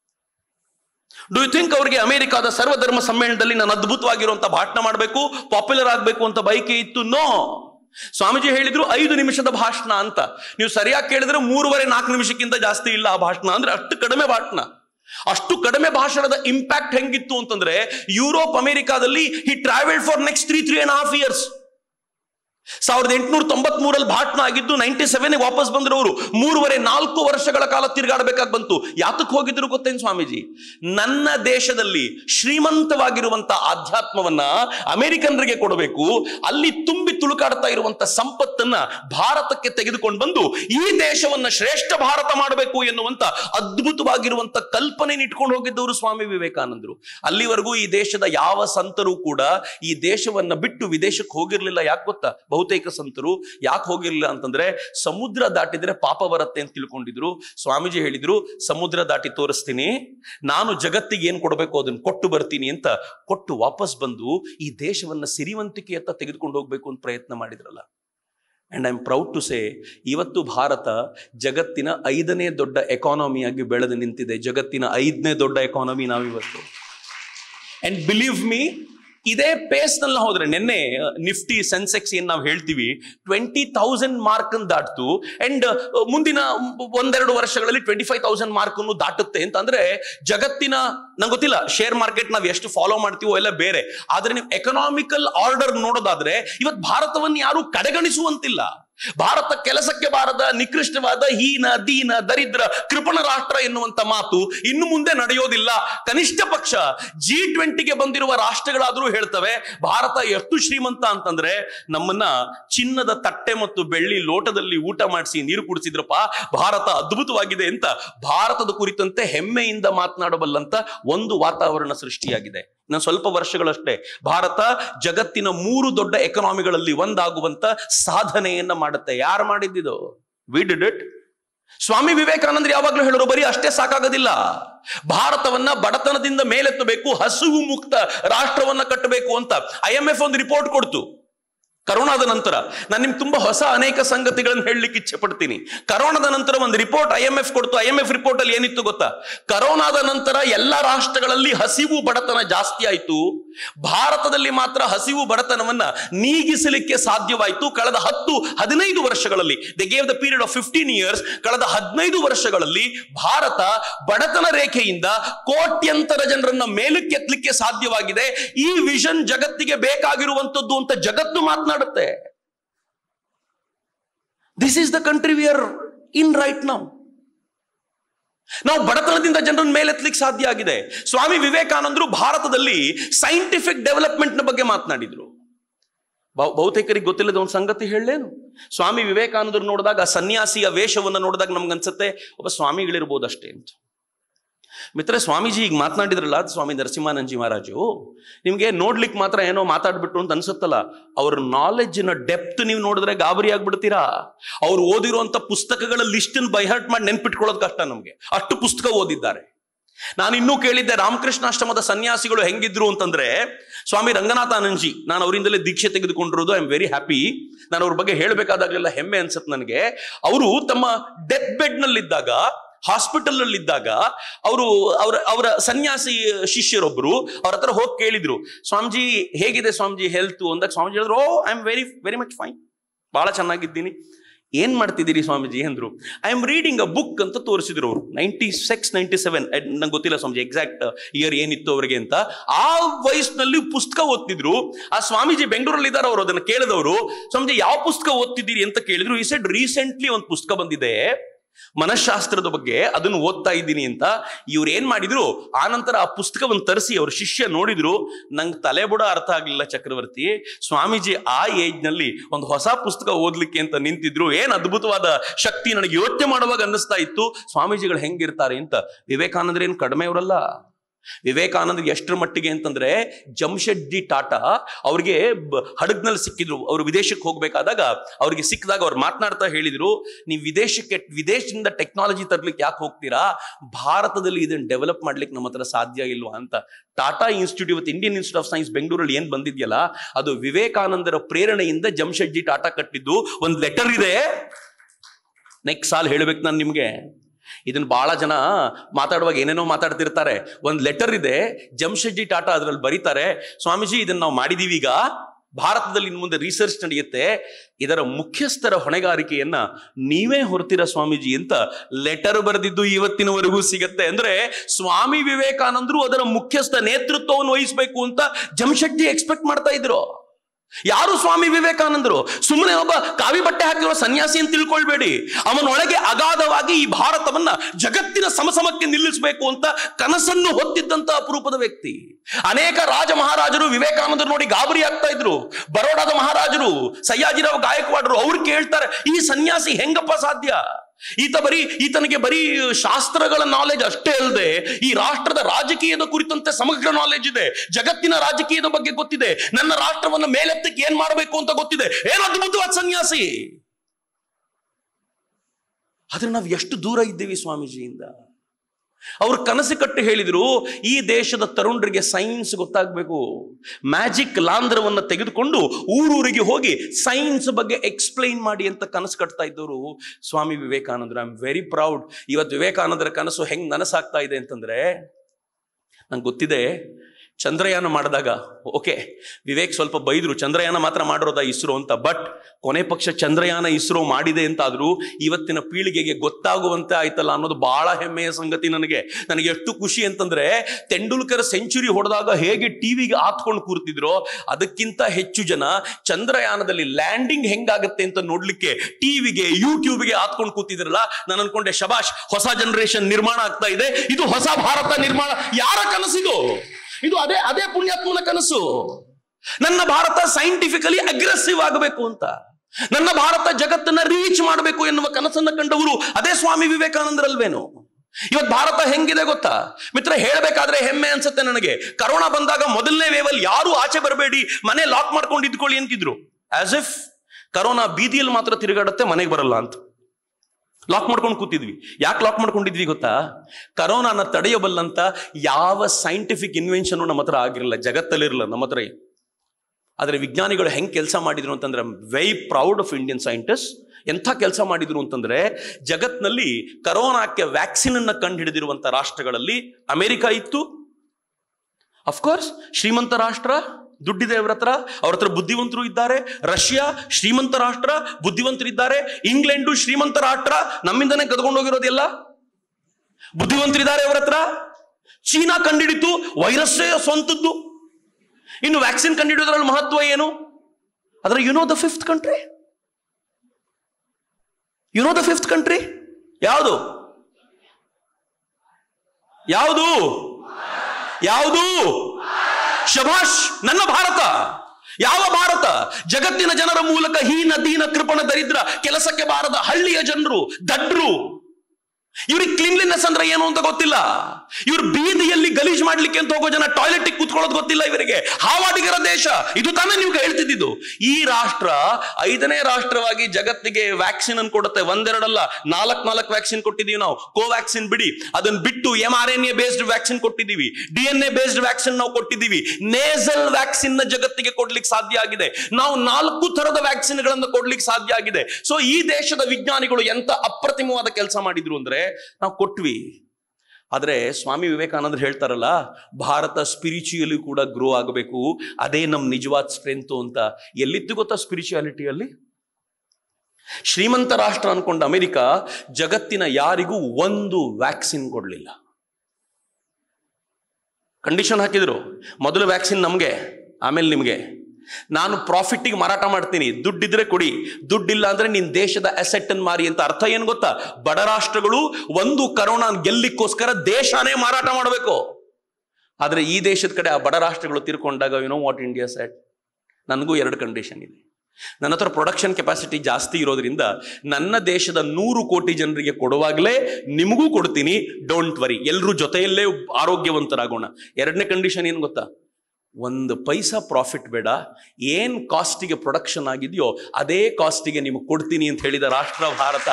ಡು ಯು ಥಿಂಕ್ ಅವರಿಗೆ ಅಮೆರಿಕಾದ ಸರ್ವಧರ್ಮ ಸಮ್ಮೇಳನದಲ್ಲಿ ನಾನು ಅದ್ಭುತವಾಗಿರುವಂತ ಭಾಷಣ ಮಾಡಬೇಕು ಪಾಪ್ಯುಲರ್ ಆಗಬೇಕು ಅಂತ ಬಯಕೆ ಇತ್ತು ನೋ ಸ್ವಾಮೀಜಿ ಹೇಳಿದ್ರು ಐದು ನಿಮಿಷದ ಭಾಷಣ ಅಂತ ನೀವು ಸರಿಯಾಗಿ ಕೇಳಿದ್ರೆ ಮೂರುವರೆ ನಾಲ್ಕು ನಿಮಿಷಕ್ಕಿಂತ ಜಾಸ್ತಿ ಇಲ್ಲ ಆ ಭಾಷಣ ಅಂದ್ರೆ ಅಷ್ಟು ಕಡಿಮೆ ಭಾಷಣ ಅಷ್ಟು ಕಡಿಮೆ ಭಾಷಣದ ಇಂಪ್ಯಾಕ್ಟ್ ಹೆಂಗಿತ್ತು ಅಂತಂದ್ರೆ ಯುರೋಪ್ ಅಮೆರಿಕಾದಲ್ಲಿ he travelled for next three three and half years ಸಾವಿರದ ಎಂಟುನೂರ ತೊಂಬತ್ ಮೂರಲ್ಲಿ ಭಾಷಣ ಆಗಿದ್ದು ನೈಂಟಿ ಸೆವೆನ್ ವಾಪಸ್ ಬಂದಿರೋರು ಮೂರುವರೆ ನಾಲ್ಕು ವರ್ಷಗಳ ಕಾಲ ತಿರುಗಾಡಬೇಕಾಗಿ ಬಂತು ಯಾತಕ್ಕೆ ಹೋಗಿದ್ರು ಗೊತ್ತೇನು ಸ್ವಾಮೀಜಿ ನನ್ನ ದೇಶದಲ್ಲಿ ಶ್ರೀಮಂತವಾಗಿರುವಂತ ಆಧ್ಯಾತ್ಮವನ್ನ ಅಮೆರಿಕನ್ರಿಗೆ ಕೊಡಬೇಕು ಅಲ್ಲಿ ತುಂಬಿ ತುಳುಕಾಡ್ತಾ ಇರುವಂತ ಸಂಪತ್ತನ್ನ ಭಾರತಕ್ಕೆ ತೆಗೆದುಕೊಂಡು ಬಂದು ಈ ದೇಶವನ್ನ ಶ್ರೇಷ್ಠ ಭಾರತ ಮಾಡಬೇಕು ಎನ್ನುವಂತ ಅದ್ಭುತವಾಗಿರುವಂತ ಕಲ್ಪನೆ ಇಟ್ಕೊಂಡು ಹೋಗಿದ್ದವರು ಸ್ವಾಮಿ ವಿವೇಕಾನಂದರು ಅಲ್ಲಿವರೆಗೂ ಈ ದೇಶದ ಯಾವ ಸಂತರು ಕೂಡ ಈ ದೇಶವನ್ನ ಬಿಟ್ಟು ವಿದೇಶಕ್ಕೆ ಹೋಗಿರ್ಲಿಲ್ಲ ಯಾಕೆ ಗೊತ್ತಾ ಬಹುತೇಕ ಸಂತರು ಯಾಕೆ ಹೋಗಿರ್ಲಿಲ್ಲ ಅಂತಂದ್ರೆ ಸಮುದ್ರ ದಾಟಿದ್ರೆ ಪಾಪ ಬರುತ್ತೆ ಅಂತ ತಿಳ್ಕೊಂಡಿದ್ರು ಸ್ವಾಮೀಜಿ ಹೇಳಿದ್ರು ಸಮುದ್ರ ದಾಟಿ ತೋರಿಸ್ತೀನಿ ನಾನು ಜಗತ್ತಿಗೆ ಏನ್ ಕೊಡಬೇಕು ಅದನ್ನ ಕೊಟ್ಟು ಬರ್ತೀನಿ ಅಂತ ಕೊಟ್ಟು ವಾಪಸ್ ಬಂದು ಈ ದೇಶವನ್ನ ಸಿರಿವಂತಿಕೆಯತ್ತ ತೆಗೆದುಕೊಂಡು ಹೋಗ್ಬೇಕು ಅಂತ ಪ್ರಯತ್ನ ಮಾಡಿದ್ರಲ್ಲ and I am proud to say ಇವತ್ತು ಭಾರತ ಜಗತ್ತಿನ ಐದನೇ ದೊಡ್ಡ ಎಕಾನಮಿಯಾಗಿ ಬೆಳೆದು ನಿಂತಿದೆ ಜಗತ್ತಿನ ಐದನೇ ದೊಡ್ಡ ಎಕಾನಮಿ ನಾವಿವತ್ತು ಅಂಡ್ ಬಿಲೀವ್ ಮೀ ಇದೇ ಪೇಸ್ ನಲ್ಲಿ ಹೋದ್ರೆ ನಿನ್ನೆ ನಿಫ್ಟಿ ಸೆನ್ಸೆಕ್ಸ್ ಏನ್ ನಾವು ಹೇಳ್ತೀವಿ ಟ್ವೆಂಟಿ ತೌಸಂಡ್ ಮಾರ್ಕ್ ದಾಟ್ತು ಅಂಡ್ ಮುಂದಿನ ಒಂದೆರಡು ವರ್ಷಗಳಲ್ಲಿ ಟ್ವೆಂಟಿ ಫೈವ್ ತೌಸಂಡ್ ಮಾರ್ಕ್ ಅನ್ನು ದಾಟುತ್ತೆ ಅಂತ ಅಂದ್ರೆ ಜಗತ್ತಿನ ನಂಗೆ ಗೊತ್ತಿಲ್ಲ ಶೇರ್ ಮಾರ್ಕೆಟ್ ನಾವು ಎಷ್ಟು ಫಾಲೋ ಮಾಡ್ತೀವೋ ಎಲ್ಲ ಬೇರೆ ಆದ್ರೆ ನೀವು ಎಕನಾಮಿಕಲ್ ಆರ್ಡರ್ ನೋಡೋದಾದ್ರೆ ಇವತ್ತು ಭಾರತವನ್ನು ಯಾರು ಕಡೆಗಣಿಸುವಂತಿಲ್ಲ ಭಾರತ ಕೆಲಸಕ್ಕೆ ಬಾರದ ನಿಕೃಷ್ಟವಾದ ಹೀನ ದೀನ ದರಿದ್ರ ಕೃಪಣ ರಾಷ್ಟ್ರ ಎನ್ನುವಂತ ಮಾತು ಇನ್ನು ಮುಂದೆ ನಡೆಯೋದಿಲ್ಲ ಕನಿಷ್ಠ ಪಕ್ಷ ಜಿ ಟ್ವೆಂಟಿಗೆ ಬಂದಿರುವ ರಾಷ್ಟ್ರಗಳಾದರೂ ಹೇಳ್ತವೆ ಭಾರತ ಎಷ್ಟು ಶ್ರೀಮಂತ ಅಂತಂದ್ರೆ ನಮ್ಮನ್ನ ಚಿನ್ನದ ತಟ್ಟೆ ಮತ್ತು ಬೆಳ್ಳಿ ಲೋಟದಲ್ಲಿ ಊಟ ಮಾಡಿಸಿ ನೀರು ಕುಡಿಸಿದ್ರಪ್ಪ ಭಾರತ ಅದ್ಭುತವಾಗಿದೆ ಅಂತ ಭಾರತದ ಕುರಿತಂತೆ ಹೆಮ್ಮೆಯಿಂದ ಮಾತನಾಡಬಲ್ಲಂತ ಒಂದು ವಾತಾವರಣ ಸೃಷ್ಟಿಯಾಗಿದೆ ಇನ್ನು ಸ್ವಲ್ಪ ವರ್ಷಗಳಷ್ಟೇ ಭಾರತ ಜಗತ್ತಿನ ಮೂರು ದೊಡ್ಡ ಎಕನಾಮಿಗಳಲ್ಲಿ ಒಂದಾಗುವಂತ ಸಾಧನೆಯನ್ನ ಮಾಡುತ್ತೆ ಯಾರು ಮಾಡಿದ್ದಿದು ವಿ ಡಿಡ್ ಇಟ್ ಸ್ವಾಮಿ ವಿವೇಕಾನಂದರು ಯಾವಾಗಲೂ ಹೇಳೋರು ಬರೀ ಅಷ್ಟೇ ಸಾಕಾಗೋದಿಲ್ಲ ಭಾರತವನ್ನ ಬಡತನದಿಂದ ಮೇಲೆತ್ತಬೇಕು ಹಸಿವು ಮುಕ್ತ ರಾಷ್ಟ್ರವನ್ನ ಕಟ್ಟಬೇಕು ಅಂತ ಐ ಎಂ ಎಫ್ ಒಂದು ರಿಪೋರ್ಟ್ ಕೊಡ್ತು ಕರೋನಾದ ನಂತರ ನಾನು ನಿಮ್ಗೆ ತುಂಬಾ ಹೊಸ ಅನೇಕ ಸಂಗತಿಗಳನ್ನು ಹೇಳಲಿಕ್ಕೆ ಇಚ್ಛೆ ಪಡ್ತೀನಿ ಕರೋನಾದ ನಂತರ ಒಂದು ರಿಪೋರ್ಟ್ ಐ ಎಂ ಎಫ್ ಕೊಡ್ತು ಐ ಎಂ ಎಫ್ ರಿಪೋರ್ಟ್ ಅಲ್ಲಿ ಏನಿತ್ತು ಗೊತ್ತಾ ಕರೋನಾದ ನಂತರ ಎಲ್ಲ ರಾಷ್ಟ್ರಗಳಲ್ಲಿ ಹಸಿವು ಬಡತನ ಜಾಸ್ತಿ ಆಯಿತು ಭಾರತದಲ್ಲಿ ಮಾತ್ರ ಹಸಿವು ಬಡತನವನ್ನ ನೀಗಿಸಲಿಕ್ಕೆ ಸಾಧ್ಯವಾಯಿತು ಕಳೆದ ಹತ್ತು ಹದಿನೈದು ವರ್ಷಗಳಲ್ಲಿ they gave the period of fifteen years ಕಳೆದ ಹದಿನೈದು ವರ್ಷಗಳಲ್ಲಿ ಭಾರತ ಬಡತನ ರೇಖೆಯಿಂದ ಕೋಟ್ಯಂತರ ಜನರನ್ನ ಮೇಲಕ್ಕೆತ್ತಲಿಕ್ಕೆ ಸಾಧ್ಯವಾಗಿದೆ ಈ ವಿಷನ್ ಜಗತ್ತಿಗೆ ಬೇಕಾಗಿರುವಂತದ್ದು ಅಂತ ಜಗತ್ತು ಮಾತನಾಡುತ್ತೆ this is the country we are in right now ನಾವು ಬಡತನದಿಂದ ಜನರನ್ನ ಮೇಲೆತ್ತಲಿಕ್ಕೆ ಸಾಧ್ಯ ಆಗಿದೆ ಸ್ವಾಮಿ ವಿವೇಕಾನಂದರು ಭಾರತದಲ್ಲಿ ಸೈಂಟಿಫಿಕ್ ಡೆವಲಪ್ಮೆಂಟ್ನ ಬಗ್ಗೆ ಮಾತನಾಡಿದ್ರು ಬಹು- ಬಹುತೇಕರಿಗೆ ಗೊತ್ತಿಲ್ಲದ ಒಂದು ಸಂಗತಿ ಹೇಳಲೇನು ಸ್ವಾಮಿ ವಿವೇಕಾನಂದರು ನೋಡಿದಾಗ ಆ ಸನ್ಯಾಸಿಯ ವೇಷವನ್ನು ನೋಡಿದಾಗ ನಮ್ಗನ್ಸುತ್ತೆ ಒಬ್ಬ ಸ್ವಾಮಿಗಳಿರ್ಬೋದು ಅಷ್ಟೇ ಅಂತ ಮಿತ್ರ ಸ್ವಾಮೀಜಿ ಈಗ ಮಾತನಾಡಿದ್ರಲ್ಲ ಅದು ಸ್ವಾಮಿ ನರಸಿಂಹಾನಂದಜಿ ಮಹಾರಾಜು ನಿಮಗೆ ನೋಡ್ಲಿಕ್ಕೆ ಮಾತ್ರ ಏನೋ ಮಾತಾಡ್ಬಿಟ್ರು ಅಂತ ಅನ್ಸುತ್ತಲ್ಲ ಅವ್ರ ನಾಲೆಡ್ಜಿನ ಡೆಪ್ತ್ ನೀವು ನೋಡಿದ್ರೆ ಗಾಬರಿ ಆಗ್ಬಿಡ್ತೀರಾ ಅವ್ರು ಓದಿರುವಂತ ಪುಸ್ತಕಗಳ ಲಿಸ್ಟ್ ಬೈಹರ್ಟ್ ಮಾಡಿ ನೆನ್ಪಿಟ್ಕೊಳ್ಳೋದು ಕಷ್ಟ ನಮಗೆ ಅಷ್ಟು ಪುಸ್ತಕ ಓದಿದ್ದಾರೆ ನಾನು ಇನ್ನೂ ಕೇಳಿದ್ದೆ ರಾಮಕೃಷ್ಣಾಶ್ರಮದ ಸನ್ಯಾಸಿಗಳು ಹೆಂಗಿದ್ರು ಅಂತಂದ್ರೆ ಸ್ವಾಮಿ ರಂಗನಾಥಾನಂದಜಿ ನಾನು ಅವರಿಂದಲೇ ದೀಕ್ಷೆ ತೆಗೆದುಕೊಂಡಿರೋದು ಐ ಆಮ್ ವೆರಿ ಹ್ಯಾಪಿ ನಾನು ಅವ್ರ ಬಗ್ಗೆ ಹೇಳಬೇಕಾದಾಗಲೆಲ್ಲ ಹೆಮ್ಮೆ ಅನ್ಸತ್ ನನಗೆ ಅವರು ತಮ್ಮ ಡೆತ್ ಬೆಡ್ ನಲ್ಲಿದ್ದಾಗ ಹಾಸ್ಪಿಟಲ್ ಅಲ್ಲಿ ಇದ್ದಾಗ ಅವರು ಅವರ ಅವರ ಸನ್ಯಾಸಿ ಶಿಷ್ಯರೊಬ್ರು ಅವ್ರ ಹತ್ರ ಹೋಗಿ ಕೇಳಿದ್ರು ಸ್ವಾಮೀಜಿ ಹೇಗಿದೆ ಸ್ವಾಮೀಜಿ ಹೆಲ್ತ್ ಅಂದಾಗ ಸ್ವಾಮೀಜಿ ಹೇಳಿದ್ರು oh I am very very much fine ಬಹಳ ಚೆನ್ನಾಗಿದ್ದೀನಿ ಏನ್ ಮಾಡ್ತಿದ್ದೀರಿ ಸ್ವಾಮೀಜಿ ಅಂದ್ರು I am reading a book ಅಂತ ತೋರಿಸಿದ್ರು ಅವರು ನೈಂಟಿ ಸಿಕ್ಸ್ ನೈಂಟಿ ಸೆವೆನ್ ನಂಗೆ ಗೊತ್ತಿಲ್ಲ ಸ್ವಾಮೀಜಿ ಎಕ್ಸಾಕ್ಟ್ ಇಯರ್ ಏನಿತ್ತು ಅವರಿಗೆ ಅಂತ ಆ ವಯಸ್ಸಿನಲ್ಲಿ ಪುಸ್ತಕ ಓದ್ತಿದ್ರು ಆ ಸ್ವಾಮೀಜಿ ಬೆಂಗಳೂರಲ್ಲಿ ಇದ್ದಾರೆ ಅವರು ಅದನ್ನ ಕೇಳಿದವರು ಸ್ವಾಮೀಜಿ ಯಾವ ಪುಸ್ತಕ ಓದ್ತಿದ್ದೀರಿ ಅಂತ ಕೇಳಿದ್ರು ಈ ಸೆಡ್ ರೀಸೆಂಟ್ಲಿ ಒಂದು ಪುಸ್ತಕ ಬಂದಿದೆ ಮನಃಶಾಸ್ತ್ರದ ಬಗ್ಗೆ ಅದನ್ನು ಓದ್ತಾ ಇದ್ದೀನಿ ಅಂತ ಇವ್ರು ಏನ್ ಮಾಡಿದ್ರು ಆನಂತರ ಆ ಪುಸ್ತಕವನ್ನು ತರಿಸಿ ಅವ್ರ ಶಿಷ್ಯ ನೋಡಿದ್ರು ನಂಗೆ ತಲೆ ಬುಡ ಅರ್ಥ ಆಗ್ಲಿಲ್ಲ ಚಕ್ರವರ್ತಿ ಸ್ವಾಮೀಜಿ ಆ ಏಜ್ ನಲ್ಲಿ ಒಂದು ಹೊಸ ಪುಸ್ತಕ ಓದ್ಲಿಕ್ಕೆ ಅಂತ ನಿಂತಿದ್ರು ಏನ್ ಅದ್ಭುತವಾದ ಶಕ್ತಿ ನನಗೆ ಯೋಚನೆ ಮಾಡುವಾಗ ಅನ್ನಿಸ್ತಾ ಇತ್ತು ಸ್ವಾಮೀಜಿಗಳು ಹೆಂಗಿರ್ತಾರೆ ಅಂತ ವಿವೇಕಾನಂದ್ರ ಏನು ಕಡಿಮೆ ಅವರಲ್ಲ ವಿವೇಕಾನಂದ ಎಷ್ಟರ ಮಟ್ಟಿಗೆ ಅಂತಂದ್ರೆ ಜಮ್ಶೆಡ್ಜಿ ಟಾಟಾ ಅವ್ರಿಗೆ ಬ- ಹಡಗ್ನಲ್ಲಿ ಸಿಕ್ಕಿದ್ರು ಅವರು ವಿದೇಶಕ್ಕೆ ಹೋಗ್ಬೇಕಾದಾಗ ಅವ್ರಿಗೆ ಸಿಕ್ಕಿದಾಗ ಅವ್ರು ಮಾತನಾಡ್ತಾ ಹೇಳಿದ್ರು ನೀವು ವಿದೇಶಕ್ಕೆ ವಿದೇಶದಿಂದ ಟೆಕ್ನಾಲಜಿ ತರ್ಲಿಕ್ಕೆ ಯಾಕೆ ಹೋಗ್ತೀರಾ ಭಾರತದಲ್ಲಿ ಇದನ್ನ ಡೆವಲಪ್ ಮಾಡ್ಲಿಕ್ಕೆ ನಮ್ಮ ಹತ್ರ ಸಾಧ್ಯ ಇಲ್ವಾ ಅಂತ Tata institute Indian institute of science ಬೆಂಗಳೂರಲ್ಲಿ ಏನ್ ಬಂದಿದ್ಯಲ್ಲ ಅದು ವಿವೇಕಾನಂದರ ಪ್ರೇರಣೆಯಿಂದ ಜಮ್ಶೆಡ್ಜಿ ಟಾಟಾ ಕಟ್ಟಿದ್ದು ಒಂದು ಲೆಟರ್ ಇದೆ ನೆಕ್ಸ್ಟ್ ಸಾಲ್ ಹೇಳ್ಬೇಕು ನಾನು ನಿಮ್ಗೆ ಇದನ್ನ ಬಹಳ ಜನ ಮಾತಾಡುವಾಗ ಏನೇನೋ ಮಾತಾಡ್ತಿರ್ತಾರೆ ಒಂದು ಲೆಟರ್ ಇದೆ ಜಮ್ಶೆಡ್ಜಿ ಟಾಟಾ ಅದ್ರಲ್ಲಿ ಬರೀತಾರೆ ಸ್ವಾಮೀಜಿ ಇದನ್ನ ನಾವು ಮಾಡಿದೀವಿ ಈಗ ಭಾರತದಲ್ಲಿ ಇನ್ನು ಮುಂದೆ ರಿಸರ್ಚ್ ನಡೆಯುತ್ತೆ ಇದರ ಮುಖ್ಯಸ್ಥರ ಹೊಣೆಗಾರಿಕೆಯನ್ನ ನೀವೇ ಹೊರ್ತೀರ ಸ್ವಾಮೀಜಿ ಅಂತ ಲೆಟರ್ ಬರೆದಿದ್ದು ಇವತ್ತಿನವರೆಗೂ ಸಿಗತ್ತೆ ಅಂದ್ರೆ ಸ್ವಾಮಿ ವಿವೇಕಾನಂದರು ಅದರ ಮುಖ್ಯಸ್ಥ ನೇತೃತ್ವವನ್ನು ವಹಿಸಬೇಕು ಅಂತ ಜಮ್ಶೆಡ್ಜಿ ಎಕ್ಸ್ಪೆಕ್ಟ್ ಮಾಡ್ತಾ ಇದ್ರು ಯಾರು ಸ್ವಾಮಿ ವಿವೇಕಾನಂದರು ಸುಮ್ಮನೆ ಒಬ್ಬ ಕಾವಿ ಬಟ್ಟೆ ಹಾಕಿರುವ ಸನ್ಯಾಸಿ ಅಂತ ತಿಳ್ಕೊಳ್ಬೇಡಿ ಅವನೊಳಗೆ ಅಗಾಧವಾಗಿ ಈ ಭಾರತವನ್ನ ಜಗತ್ತಿನ ಸಮಸಮಕ್ಕೆ ನಿಲ್ಲಿಸಬೇಕು ಅಂತ ಕನಸನ್ನು ಹೊತ್ತಿದ್ದಂತ ಅಪರೂಪದ ವ್ಯಕ್ತಿ ಅನೇಕ ರಾಜ ಮಹಾರಾಜರು ವಿವೇಕಾನಂದರು ನೋಡಿ ಗಾಬರಿ ಆಗ್ತಾ ಇದ್ರು ಬರೋಡಾದ ಮಹಾರಾಜರು ಸಯ್ಯಾಜಿರಾವ್ ಗಾಯಕ್ವಾಡರು ಅವ್ರು ಕೇಳ್ತಾರೆ ಈ ಸನ್ಯಾಸಿ ಹೆಂಗಪ್ಪ ಸಾಧ್ಯ ಈತ ಬರೀ ಈತನಿಗೆ ಬರೀ ಶಾಸ್ತ್ರಗಳ ನಾಲೆಜ್ ಅಷ್ಟೇ ಅಲ್ಲದೆ ಈ ರಾಷ್ಟ್ರದ ರಾಜಕೀಯದ ಕುರಿತಂತೆ ಸಮಗ್ರ ನಾಲೆಜ್ ಇದೆ ಜಗತ್ತಿನ ರಾಜಕೀಯದ ಬಗ್ಗೆ ಗೊತ್ತಿದೆ ನನ್ನ ರಾಷ್ಟ್ರವನ್ನು ಮೇಲೆತ್ತಕ್ಕೆ ಏನ್ ಮಾಡಬೇಕು ಅಂತ ಗೊತ್ತಿದೆ ಏನು ಅದ್ಭುತವಾದ ಸನ್ಯಾಸಿ ಆದ್ರೆ ನಾವು ಎಷ್ಟು ದೂರ ಇದ್ದೀವಿ ಸ್ವಾಮೀಜಿಯಿಂದ ಅವ್ರು ಕನಸು ಕಟ್ಟಿ ಹೇಳಿದ್ರು ಈ ದೇಶದ ತರುಣರಿಗೆ ಸೈನ್ಸ್ ಗೊತ್ತಾಗಬೇಕು ಮ್ಯಾಜಿಕ್ ಲಾಂಧ್ರವನ್ನ ತೆಗೆದುಕೊಂಡು ಊರೂರಿಗೆ ಹೋಗಿ ಸೈನ್ಸ್ ಬಗ್ಗೆ ಎಕ್ಸ್ಪ್ಲೈನ್ ಮಾಡಿ ಅಂತ ಕನಸು ಕಟ್ತಾ ಇದ್ದವರು ಸ್ವಾಮಿ ವಿವೇಕಾನಂದರು ಐ ಆಮ್ ವೆರಿ ಪ್ರೌಡ್ ಇವತ್ತು ವಿವೇಕಾನಂದರ ಕನಸು ಹೆಂಗ್ ನನಸಾಗ್ತಾ ಇದೆ ಅಂತಂದ್ರೆ ನಂಗೆ ಗೊತ್ತಿದೆ ಚಂದ್ರಯಾನ ಮಾಡಿದಾಗ ಓಕೆ ವಿವೇಕ್ ಸ್ವಲ್ಪ ಬೈದ್ರು ಚಂದ್ರಯಾನ ಮಾತ್ರ ಮಾಡಿರೋದ ಇಸ್ರೋ ಅಂತ ಬಟ್ ಕೊನೆ ಪಕ್ಷ ಚಂದ್ರಯಾನ ಇಸ್ರೋ ಮಾಡಿದೆ ಅಂತಾದ್ರೂ ಇವತ್ತಿನ ಪೀಳಿಗೆಗೆ ಗೊತ್ತಾಗುವಂತೆ ಆಯ್ತಲ್ಲ ಅನ್ನೋದು ಬಹಳ ಹೆಮ್ಮೆಯ ಸಂಗತಿ ನನಗೆ ನನಗೆ ಎಷ್ಟು ಖುಷಿ ಅಂತಂದ್ರೆ ತೆಂಡೂಲ್ಕರ್ ಸೆಂಚುರಿ ಹೊಡೆದಾಗ ಹೇಗೆ ಟಿವಿಗೆ ಹಾತ್ಕೊಂಡು ಕೂರ್ತಿದ್ರೋ ಅದಕ್ಕಿಂತ ಹೆಚ್ಚು ಜನ ಚಂದ್ರಯಾನದಲ್ಲಿ ಲ್ಯಾಂಡಿಂಗ್ ಹೆಂಗಾಗತ್ತೆ ಅಂತ ನೋಡ್ಲಿಕ್ಕೆ ಟಿವಿಗೆ ಯೂಟ್ಯೂಬ್ಗೆ ಹಾತ್ಕೊಂಡು ಕೂತಿದ್ರಲ್ಲ ನಾನು ಅನ್ಕೊಂಡೆ ಶಬಾಷ್ ಹೊಸ ಜನರೇಷನ್ ನಿರ್ಮಾಣ ಆಗ್ತಾ ಇದೆ ಇದು ಹೊಸ ಭಾರತ ನಿರ್ಮಾಣ ಯಾರ ಕನಸಿದು ಇದು ಅದೇ ಅದೇ ಪುಣ್ಯಾತ್ಮನ ಕನಸು ನನ್ನ ಭಾರತ ಸೈಂಟಿಫಿಕಲಿ ಅಗ್ರೆಸಿವ್ ಆಗಬೇಕು ಅಂತ ನನ್ನ ಭಾರತ ಜಗತ್ತನ್ನ ರೀಚ್ ಮಾಡಬೇಕು ಎನ್ನುವ ಕನಸನ್ನ ಕಂಡವರು ಅದೇ ಸ್ವಾಮಿ ವಿವೇಕಾನಂದರಲ್ವೇನು ಇವತ್ತು ಭಾರತ ಹೆಂಗಿದೆ ಗೊತ್ತಾ ಮಿತ್ರ ಹೇಳಬೇಕಾದ್ರೆ ಹೆಮ್ಮೆ ಅನ್ಸುತ್ತೆ ನನಗೆ ಕರೋನಾ ಬಂದಾಗ ಮೊದಲನೇ ವೇವಲ್ಲಿ ಯಾರು ಆಚೆ ಬರಬೇಡಿ ಮನೆ ಲಾಕ್ ಮಾಡ್ಕೊಂಡು ಇದ್ಕೊಳ್ಳಿ ಅಂತಿದ್ರು ಆಸ್ ಇಫ್ ಕರೋನಾ ಬೀದಿಯಲ್ಲಿ ಮಾತ್ರ ತಿರುಗಾಡುತ್ತೆ ಮನೆಗೆ ಬರಲ್ಲ ಅಂತ ಲಾಕ್ ಮಾಡ್ಕೊಂಡು ಕೂತಿದ್ವಿ ಯಾಕೆ ಲಾಕ್ ಮಾಡ್ಕೊಂಡಿದ್ವಿ ಗೊತ್ತಾ ಕರೋನಾನ ತಡೆಯಬಲ್ಲಂತ ಯಾವ ಸೈಂಟಿಫಿಕ್ ಇನ್ವೆನ್ಷನ್ ನಮ್ಮ ಹತ್ರ ಆಗಿರಲಿಲ್ಲ ಜಗತ್ತಲ್ಲಿರಲ್ಲ ನಮ್ಮ ಹತ್ರ ಆದರೆ ವಿಜ್ಞಾನಿಗಳು ಹೆಂಗೆ ಕೆಲಸ ಮಾಡಿದ್ರು ಅಂತಂದ್ರೆ very proud of Indian scientist ಎಂಥ ಕೆಲಸ ಮಾಡಿದ್ರು ಅಂತಂದ್ರೆ ಜಗತ್ನಲ್ಲಿ ಕರೋನಾಕ್ಕೆ ವ್ಯಾಕ್ಸಿನ್ ಅನ್ನ ಕಂಡು ಹಿಡಿದಿರುವಂತ ರಾಷ್ಟ್ರಗಳಲ್ಲಿ ಅಮೆರಿಕ ಇತ್ತು ಅಫ್ಕೋರ್ಸ್ ಶ್ರೀಮಂತ ರಾಷ್ಟ್ರ ದುಡ್ಡಿದೆ ಅವ್ರ ಹತ್ರ ಅವ್ರ ಹತ್ರ ಬುದ್ಧಿವಂತರು ಇದ್ದಾರೆ ರಷ್ಯಾ ಶ್ರೀಮಂತ ರಾಷ್ಟ್ರ ಬುದ್ಧಿವಂತರಿದ್ದಾರೆ ಇಂಗ್ಲೆಂಡು ಶ್ರೀಮಂತ ರಾಷ್ಟ್ರ ನಮ್ಮಿಂದನೇ ಕದ್ಕೊಂಡು ಹೋಗಿರೋದೆಲ್ಲ ಬುದ್ಧಿವಂತರಿದ್ದಾರೆ ಅವ್ರ ಹತ್ರ ಚೀನಾ ಕಂಡಿಡಿತು ವೈರಸ್ಸೇ ಸ್ವಂತದ್ದು ಇನ್ನು ವ್ಯಾಕ್ಸಿನ್ ಕಂಡಿಡಿಯೋದ್ರಲ್ಲಿ ಮಹತ್ವ ಏನು ಆದ್ರೆ you know the fifth country you know the fifth country ಯಾವುದು ಯಾವುದು ಯಾವುದು ಶಭಾಷ್ ನನ್ನ ಭಾರತ ಯಾವ ಭಾರತ ಜಗತ್ತಿನ ಜನರ ಮೂಲಕ ಹೀನ ದೀನ ಕೃಪಣ ದರಿದ್ರ ಕೆಲಸಕ್ಕೆ ಬಾರದ ಹಳ್ಳಿಯ ಜನರು ದಡ್ರು ಇವ್ರಿಗೆ ಕ್ಲೀನ್ಲಿನೆಸ್ ಅಂದ್ರೆ ಏನು ಅಂತ ಗೊತ್ತಿಲ್ಲ ಇವ್ರು ಬೀದಿಯಲ್ಲಿ ಗಲೀಜ್ ಮಾಡ್ಲಿಕ್ಕೆ ಅಂತ ಹೋಗೋ ಜನ ಟಾಯ್ಲೆಟ್ ಕೂತ್ಕೊಳ್ಳೋದು ಗೊತ್ತಿಲ್ಲ ಇವರಿಗೆ ಹಾವಾಡಿಗರ ದೇಶ ಇದು ತಾನೇ ನೀವು ಹೇಳ್ತಿದ್ದು ಈ ರಾಷ್ಟ್ರ ಐದನೇ ರಾಷ್ಟ್ರವಾಗಿ ಜಗತ್ತಿಗೆ ವ್ಯಾಕ್ಸಿನ್ ಅನ್ನು ಕೊಡುತ್ತೆ ಒಂದೆರಡಲ್ಲ ನಾಲ್ಕ್ ನಾಲ್ಕು ವ್ಯಾಕ್ಸಿನ್ ಕೊಟ್ಟಿದೀವಿ ನಾವು ಕೋವ್ಯಾಕ್ಸಿನ್ ಬಿಡಿ ಅದನ್ನ ಬಿಟ್ಟು M R N A based vaccine ಕೊಟ್ಟಿದ್ದೀವಿ D N A based vaccine ನಾವು ಕೊಟ್ಟಿದ್ದೀವಿ ನೇಸಲ್ ವ್ಯಾಕ್ಸಿನ್ ನ ಜಗತ್ತಿಗೆ ಕೊಡ್ಲಿಕ್ಕೆ ಸಾಧ್ಯ ಆಗಿದೆ ನಾವು ನಾಲ್ಕು ತರದ ವ್ಯಾಕ್ಸಿನ್ ಗಳನ್ನು ಕೊಡ್ಲಿಕ್ಕೆ ಸಾಧ್ಯ ಆಗಿದೆ ಸೊ ಈ ದೇಶದ ವಿಜ್ಞಾನಿಗಳು ಎಂತ ಅಪ್ರತಿಮವಾದ ಕೆಲಸ ಮಾಡಿದ್ರು ಅಂದ್ರೆ ನಾವು ಕೊಟ್ವಿ ಆದರೆ ಸ್ವಾಮಿ ವಿವೇಕಾನಂದರು ಹೇಳ್ತಾರಲ್ಲ ಭಾರತ ಸ್ಪಿರಿಚುಯಲಿ ಕೂಡ ಗ್ರೋ ಆಗಬೇಕು ಅದೇ ನಮ್ಮ ನಿಜವಾದ ಸ್ಟ್ರೆಂತು ಅಂತ ಎಲ್ಲಿತ್ತು ಗೊತ್ತಾ ಸ್ಪಿರಿಚುಯಾಲಿಟಿಯಲ್ಲಿ ಶ್ರೀಮಂತ ರಾಷ್ಟ್ರ ಅನ್ಕೊಂಡ ಅಮೆರಿಕ ಜಗತ್ತಿನ ಯಾರಿಗೂ ಒಂದು ವ್ಯಾಕ್ಸಿನ್ ಕೊಡಲಿಲ್ಲ ಕಂಡೀಷನ್ ಹಾಕಿದ್ರು ಮೊದಲು ವ್ಯಾಕ್ಸಿನ್ ನಮಗೆ ಆಮೇಲೆ ನಿಮಗೆ ನಾನು ಪ್ರಾಫಿಟ್ಟಿಗೆ ಮಾರಾಟ ಮಾಡ್ತೀನಿ ದುಡ್ಡಿದ್ರೆ ಕೊಡಿ ದುಡ್ಡಿಲ್ಲ ಅಂದ್ರೆ ನಿನ್ ದೇಶದ ಅಸೆಟ್ ಅನ್ನು ಮಾರಿ ಅಂತ ಅರ್ಥ ಏನು ಗೊತ್ತಾ ಬಡ ರಾಷ್ಟ್ರಗಳು ಒಂದು ಕರೋನಾ ಗೆಲ್ಲಿಕ್ಕೋಸ್ಕರ ದೇಶನೇ ಮಾರಾಟ ಮಾಡಬೇಕು ಆದ್ರೆ ಈ ದೇಶದ ಕಡೆ ಆ ಬಡ ರಾಷ್ಟ್ರಗಳು ತಿರ್ಕೊಂಡಾಗ you know what India set ನನಗೂ ಎರಡು ಕಂಡೀಷನ್ ಇದೆ ನನ್ನ ಹತ್ರ ಪ್ರೊಡಕ್ಷನ್ ಕೆಪಾಸಿಟಿ ಜಾಸ್ತಿ ಇರೋದ್ರಿಂದ ನನ್ನ ದೇಶದ ನೂರು ಕೋಟಿ ಜನರಿಗೆ ಕೊಡುವಾಗಲೇ ನಿಮಗೂ ಕೊಡ್ತೀನಿ ಡೋಂಟ್ ವರಿ ಎಲ್ಲರೂ ಜೊತೆಯಲ್ಲೇ ಆರೋಗ್ಯವಂತರಾಗೋಣ ಎರಡನೇ ಕಂಡೀಷನ್ ಏನು ಗೊತ್ತಾ ಒಂದು ಪೈಸಾ ಪ್ರಾಫಿಟ್ ಬೇಡ ಏನ್ ಕಾಸ್ಟಿಗೆ ಪ್ರೊಡಕ್ಷನ್ ಆಗಿದೆಯೋ ಅದೇ ಕಾಸ್ಟಿಗೆ ನಿಮಗೆ ಕೊಡ್ತೀನಿ ಅಂತ ಹೇಳಿದ ರಾಷ್ಟ್ರ Bharat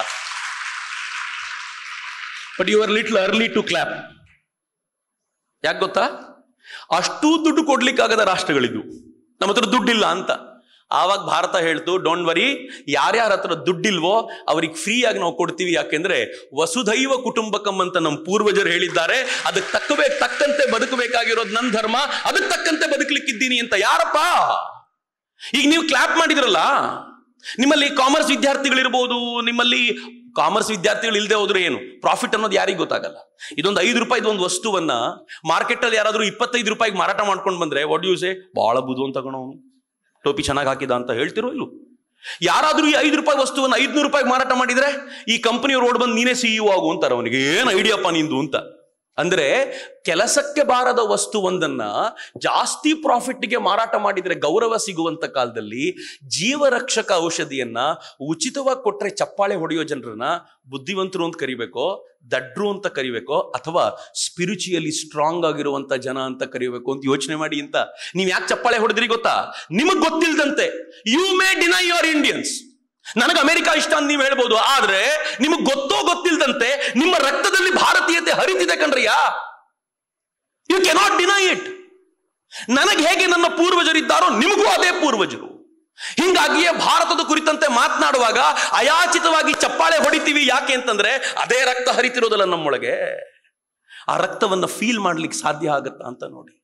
but you are little early to clap ಯಾಕೆ ಗೊತ್ತಾ ಅಷ್ಟೂ ದುಡ್ಡು ಕೊಡ್ಲಿಕ್ಕಾಗದ ರಾಷ್ಟ್ರಗಳಿದ್ವು ನಮ್ಮ ಹತ್ರ ದುಡ್ಡಿಲ್ಲ ಅಂತ ಆವಾಗ ಭಾರತ ಹೇಳ್ತು ಡೋಂಟ್ ವರಿ ಯಾರ್ಯಾರ ಹತ್ರ ದುಡ್ಡಿಲ್ವೋ ಅವ್ರಿಗೆ ಫ್ರೀ ಆಗಿ ನಾವು ಕೊಡ್ತೀವಿ ಯಾಕೆಂದ್ರೆ ವಸುಧೈವ ಕುಟುಂಬಕಂ ಅಂತ ನಮ್ಮ ಪೂರ್ವಜರು ಹೇಳಿದ್ದಾರೆ ಅದಕ್ಕೆ ತಕ್ಕಬೇಕು ತಕ್ಕಂತೆ ಬದುಕಬೇಕಾಗಿರೋದು ನನ್ನ ಧರ್ಮ ಅದಕ್ಕೆ ತಕ್ಕಂತೆ ಬದುಕಲಿಕ್ಕಿದ್ದೀನಿ ಅಂತ ಯಾರಪ್ಪ ಈಗ ನೀವು ಕ್ಲಾಪ್ ಮಾಡಿದ್ರಲ್ಲ ನಿಮ್ಮಲ್ಲಿ ಕಾಮರ್ಸ್ ವಿದ್ಯಾರ್ಥಿಗಳಿರ್ಬೋದು ನಿಮ್ಮಲ್ಲಿ ಕಾಮರ್ಸ್ ವಿದ್ಯಾರ್ಥಿಗಳು ಇಲ್ಲದೆ ಹೋದ್ರೆ ಏನು ಪ್ರಾಫಿಟ್ ಅನ್ನೋದು ಯಾರಿಗೂ ಗೊತ್ತಾಗಲ್ಲ ಇದೊಂದು ಐದು ರೂಪಾಯಿದು ಒಂದು ವಸ್ತುವನ್ನ ಮಾರ್ಕೆಟಲ್ಲಿ ಯಾರಾದ್ರೂ ಇಪ್ಪತ್ತೈದು ರೂಪಾಯಿಗೆ ಮಾರಾಟ ಮಾಡ್ಕೊಂಡು ಬಂದ್ರೆ ವಾಟ್ ಯೂಸೆ ಬಹಳ ಬುದ್ಧು ತಗೊಂಡು ಟೋಪಿ ಚೆನ್ನಾಗಿ ಹಾಕಿದ ಅಂತ ಹೇಳ್ತಿರೋ ಇಲ್ಲೋ ಯಾರಾದ್ರೂ ಈ ಐದು ರೂಪಾಯಿ ವಸ್ತುವನ್ನು ಐದ್ನೂರು ರೂಪಾಯಿಗೆ ಮಾರಾಟ ಮಾಡಿದ್ರೆ ಈ ಕಂಪನಿಯವ್ರು ಓಡ್ ಬಂದು ನೀನೇ ಸಿಇಒ ಆಗು ಅಂತಾರೆ ಅವನಿಗೆ ಏನು ಐಡಿಯಪ್ಪ ನಿಂದು ಅಂತ ಅಂದ್ರೆ ಕೆಲಸಕ್ಕೆ ಬಾರದ ವಸ್ತುವೊಂದನ್ನ ಜಾಸ್ತಿ ಪ್ರಾಫಿಟ್ಗೆ ಮಾರಾಟ ಮಾಡಿದ್ರೆ ಗೌರವ ಸಿಗುವಂತ ಕಾಲದಲ್ಲಿ ಜೀವರಕ್ಷಕ ಔಷಧಿಯನ್ನ ಉಚಿತವಾಗಿ ಕೊಟ್ರೆ ಚಪ್ಪಾಳೆ ಹೊಡೆಯೋ ಜನರನ್ನ ಬುದ್ಧಿವಂತರು ಅಂತ ಕರಿಬೇಕೋ ದಡ್ರು ಅಂತ ಕರಿಬೇಕೋ ಅಥವಾ ಸ್ಪಿರಿಚುಯಲಿ ಸ್ಟ್ರಾಂಗ್ ಆಗಿರುವಂತ ಜನ ಅಂತ ಕರಿಬೇಕು ಅಂತ ಯೋಚನೆ ಮಾಡಿ ಅಂತ ನೀವ್ ಯಾಕೆ ಚಪ್ಪಾಳೆ ಹೊಡೆದ್ರಿ ಗೊತ್ತಾ ನಿಮಗ್ ಗೊತ್ತಿಲ್ದಂತೆ you may deny your Indians ನನಗೆ ಅಮೆರಿಕ ಇಷ್ಟ ಅಂತ ನೀವು ಹೇಳ್ಬೋದು ಆದ್ರೆ ನಿಮಗ್ ಗೊತ್ತೋ ಗೊತ್ತಿಲ್ದಂತೆ ನಿಮ್ಮ ರಕ್ತದಲ್ಲಿ ಭಾರತೀಯತೆ ಹರಿತಿದೆ ಕಣ್ರಿಯಾ ಯು ಕೆನಾಟ್ ಡಿನೈ ಇಟ್ ನನಗೆ ಹೇಗೆ ನನ್ನ ಪೂರ್ವಜರಿದ್ದಾರೋ ನಿಮಗೂ ಅದೇ ಪೂರ್ವಜರು ಹಿಂಗಾಗಿಯೇ ಭಾರತದ ಕುರಿತಂತೆ ಮಾತನಾಡುವಾಗ ಅಯಾಚಿತವಾಗಿ ಚಪ್ಪಾಳೆ ಹೊಡಿತೀವಿ ಯಾಕೆ ಅಂತಂದ್ರೆ ಅದೇ ರಕ್ತ ಹರಿತಿರೋದಲ್ಲ ನಮ್ಮೊಳಗೆ ಆ ರಕ್ತವನ್ನ ಫೀಲ್ ಮಾಡ್ಲಿಕ್ಕೆ ಸಾಧ್ಯ ಆಗತ್ತಾ ಅಂತ ನೋಡಿ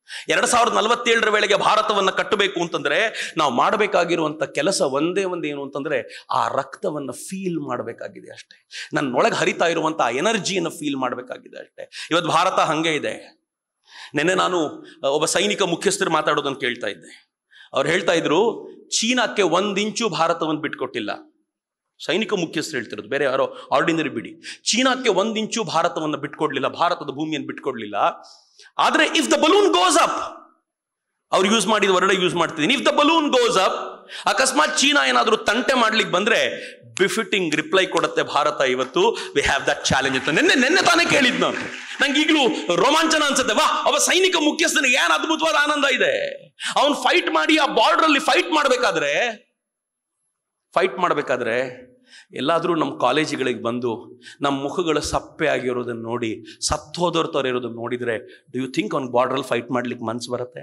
ಎರಡ್ ಸಾವಿರದ ನಲವತ್ತೇಳರ ವೇಳೆಗೆ ಭಾರತವನ್ನ ಕಟ್ಟಬೇಕು ಅಂತಂದ್ರೆ ನಾವು ಮಾಡಬೇಕಾಗಿರುವಂತ ಕೆಲಸ ಒಂದೇ ಒಂದು ಏನು ಅಂತಂದ್ರೆ ಆ ರಕ್ತವನ್ನ ಫೀಲ್ ಮಾಡಬೇಕಾಗಿದೆ ಅಷ್ಟೇ ನನ್ನೊಳಗೆ ಹರಿತಾ ಇರುವಂತ ಆ ಎನರ್ಜಿಯನ್ನು ಫೀಲ್ ಮಾಡಬೇಕಾಗಿದೆ ಅಷ್ಟೇ ಇವತ್ತು ಭಾರತ ಹಂಗೆ ಇದೆ ನಿನ್ನೆ ನಾನು ಅಹ್, ಒಬ್ಬ ಸೈನಿಕ ಮುಖ್ಯಸ್ಥರು ಮಾತಾಡೋದನ್ನು ಕೇಳ್ತಾ ಇದ್ದೆ ಅವ್ರು ಹೇಳ್ತಾ ಇದ್ರು ಚೀನಾಕ್ಕೆ ಒಂದ್ ಇಂಚು ಭಾರತವನ್ನು ಬಿಟ್ಕೊಟ್ಟಿಲ್ಲ ಸೈನಿಕ ಮುಖ್ಯಸ್ಥರು ಹೇಳ್ತಿರೋದು ಬೇರೆ ಯಾರೋ ಆರ್ಡಿನರಿ ಬಿಡಿ ಚೀನಾಕ್ಕೆ ಒಂದ್ ಇಂಚು ಭಾರತವನ್ನು ಬಿಟ್ಕೊಡ್ಲಿಲ್ಲ ಭಾರತದ ಭೂಮಿಯನ್ನು ಬಿಟ್ಕೊಡ್ಲಿಲ್ಲ ಆದ್ರೆ if the balloon goes up ಅವ್ರು ಯೂಸ್ ಮಾಡಿದ ವರ್ಡ್ ಯೂಸ್ ಮಾಡ್ತಿದ್ದೀನಿ if the balloon goes up ಅಕಸ್ಮಾತ್ ಚೀನಾ ಏನಾದರೂ ತಂಟೆ ಮಾಡ್ಲಿಕ್ಕೆ ಬಂದ್ರೆ ಬಿಫಿಟಿಂಗ್ ರಿಪ್ಲೈ ಕೊಡುತ್ತೆ ಭಾರತ ಇವತ್ತು ವಿ ಹ್ಯಾವ್ ದಟ್ ಚಾಲೆಂಜ್ ಅಂತ ನಿನ್ನೆ ನಿನ್ನೆ ತಾನೇ ಕೇಳಿದ್ ನಾನು ನಂಗೆ ಈಗಲೂ ರೋಮಾಂಚನ ಅನ್ಸುತ್ತೆ ವಾ ಅವ ಸೈನಿಕ ಮುಖ್ಯಸ್ಥನಿಗೆ ಏನ್ ಅದ್ಭುತವಾದ ಆನಂದ ಇದೆ ಅವನ್ ಫೈಟ್ ಮಾಡಿ ಆ ಬಾರ್ಡರ್ ಅಲ್ಲಿ ಫೈಟ್ ಮಾಡ್ಬೇಕಾದ್ರೆ ಫೈಟ್ ಮಾಡಬೇಕಾದ್ರೆ ಎಲ್ಲಾದರೂ ನಮ್ಮ ಕಾಲೇಜುಗಳಿಗೆ ಬಂದು ನಮ್ಮ ಮುಖಗಳು ಸಪ್ಪೆ ಆಗಿರೋದನ್ನ ನೋಡಿ ಸತ್ತೋದವ್ರ ಥರ ಇರೋದನ್ನ ನೋಡಿದ್ರೆ ಡು ಯು ಥಿಂಕ್ ಅವ್ನ ಬಾರ್ಡ್ರಲ್ಲಿ ಫೈಟ್ ಮಾಡ್ಲಿಕ್ಕೆ ಮನ್ಸು ಬರುತ್ತೆ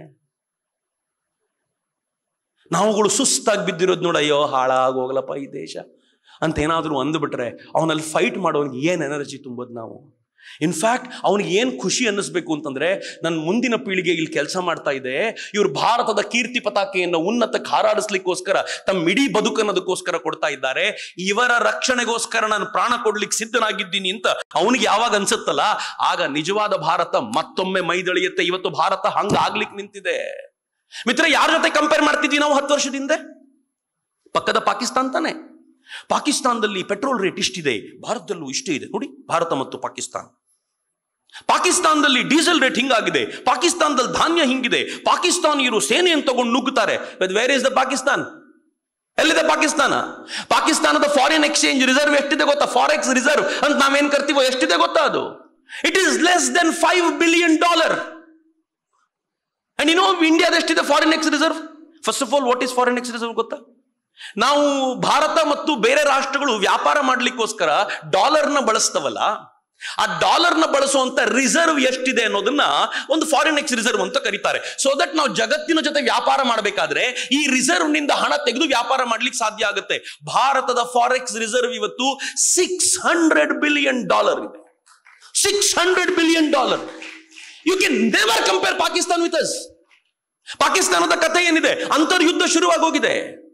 ನಾವುಗಳು ಸುಸ್ತಾಗಿ ಬಿದ್ದಿರೋದು ನೋಡಿ ಅಯ್ಯೋ ಹಾಳಾಗಿ ಹೋಗಲಪ್ಪ ಈ ದೇಶ ಅಂತ ಏನಾದರೂ ಅಂದ್ಬಿಟ್ರೆ ಅವನಲ್ಲಿ ಫೈಟ್ ಮಾಡೋನಿಗೆ ಏನು ಎನರ್ಜಿ ತುಂಬೋದು ನಾವು ಇನ್ಫ್ಯಾಕ್ಟ್ ಅವನಿಗೆ ಏನು ಖುಷಿ ಅನ್ನಿಸ್ಬೇಕು ಅಂತಂದ್ರೆ ನನ್ನ ಮುಂದಿನ ಪೀಳಿಗೆ ಇಲ್ಲಿ ಕೆಲಸ ಮಾಡ್ತಾ ಇದೆ ಇವರು ಭಾರತದ ಕೀರ್ತಿ ಪತಾಕೆಯನ್ನು ಉನ್ನತಕ್ಕೆ ಹಾರಾಡಿಸ್ಲಿಕ್ಕೋಸ್ಕರ ತಮ್ಮ ಇಡೀ ಬದುಕನ್ನೋದಕ್ಕೋಸ್ಕರ ಕೊಡ್ತಾ ಇದ್ದಾರೆ ಇವರ ರಕ್ಷಣೆಗೋಸ್ಕರ ನಾನು ಪ್ರಾಣ ಕೊಡ್ಲಿಕ್ಕೆ ಸಿದ್ಧನಾಗಿದ್ದೀನಿ ಅಂತ ಅವನಿಗೆ ಯಾವಾಗ ಅನ್ಸುತ್ತಲ್ಲ ಆಗ ನಿಜವಾದ ಭಾರತ ಮತ್ತೊಮ್ಮೆ ಮೈದಳಿಯುತ್ತೆ ಇವತ್ತು ಭಾರತ ಹಂಗಾಗ್ಲಿಕ್ಕೆ ನಿಂತಿದೆ ಮಿತ್ರ ಯಾರ ಜೊತೆ ಕಂಪೇರ್ ಮಾಡ್ತಿದ್ವಿ ನಾವು ಹತ್ತು ವರ್ಷದಿಂದ ಪಕ್ಕದ ಪಾಕಿಸ್ತಾನ್ ತಾನೆ ಪಾಕಿಸ್ತಾನದಲ್ಲಿ ಪೆಟ್ರೋಲ್ ರೇಟ್ ಇಷ್ಟಿದೆ ಭಾರತದಲ್ಲೂ ಇಷ್ಟೇ ಇದೆ ನೋಡಿ ಭಾರತ ಮತ್ತು ಪಾಕಿಸ್ತಾನ್ ಪಾಕಿಸ್ತಾನದಲ್ಲಿ ಡೀಸೆಲ್ ರೇಟ್ ಹಿಂಗಾಗಿದೆ ಪಾಕಿಸ್ತಾನದಲ್ಲಿ ಧಾನ್ಯ ಹಿಂಗಿದೆ ಪಾಕಿಸ್ತಾನಿಯರು ಸೇನೆಯನ್ನು ತಗೊಂಡು ನುಗ್ಗುತ್ತಾರೆ ವೇರ್ ಇಸ್ ದ ಪಾಕಿಸ್ತಾನ್ ಎಲ್ಲಿದೆ ಪಾಕಿಸ್ತಾನ ಪಾಕಿಸ್ತಾನದ ಫಾರಿನ್ ಎಕ್ಸ್ಚೇಂಜ್ ರಿಸರ್ವ್ ಎಷ್ಟಿದೆ ಗೊತ್ತಾ ಫಾರೆಕ್ಸ್ ರಿಸರ್ವ್ ಅಂತ ನಾವೇನ್ ಕರ್ತೀವೋ ಎಷ್ಟಿದೆ ಗೊತ್ತಾ ಅದು it is less than five billion dollar and you know ಇಂಡಿಯಾದ ಎಷ್ಟಿದೆ foreign ex reserve first of all what is foreign ex reserve ಗೊತ್ತಾ ನಾವು ಭಾರತ ಮತ್ತು ಬೇರೆ ರಾಷ್ಟ್ರಗಳು ವ್ಯಾಪಾರ ಮಾಡ್ಲಿಕ್ಕೋಸ್ಕರ ಡಾಲರ್ನ ಬಳಸ್ತವಲ್ಲ ಆ ಡಾಲರ್ನ ಬಳಸುವಂತ ರಿಸರ್ವ್ ಎಷ್ಟಿದೆ ಅನ್ನೋದನ್ನ ಒಂದು ಫಾರಿನ್ ಎಕ್ಸ್ ರಿಸರ್ವ್ ಅಂತ ಕರೀತಾರೆ ಸೊ ದಟ್ ನಾವು ಜಗತ್ತಿನ ಜೊತೆ ವ್ಯಾಪಾರ ಮಾಡಬೇಕಾದ್ರೆ ಈ ರಿಸರ್ವ್ ನಿಂದ ಹಣ ತೆಗೆದು ವ್ಯಾಪಾರ ಮಾಡ್ಲಿಕ್ಕೆ ಸಾಧ್ಯ ಆಗುತ್ತೆ ಭಾರತದ ಫಾರೆಕ್ಸ್ ರಿಸರ್ವ್ ಇವತ್ತು ಸಿಕ್ಸ್ ಹಂಡ್ರೆಡ್ ಬಿಲಿಯನ್ ಡಾಲರ್ ಇದೆ six hundred billion dollar you can never compare Pakistan with us ಪಾಕಿಸ್ತಾನದ ಕಥೆ ಏನಿದೆ ಅಂತರ್ಯುದ್ಧ ಶುರುವಾಗಿ ಹೋಗಿದೆ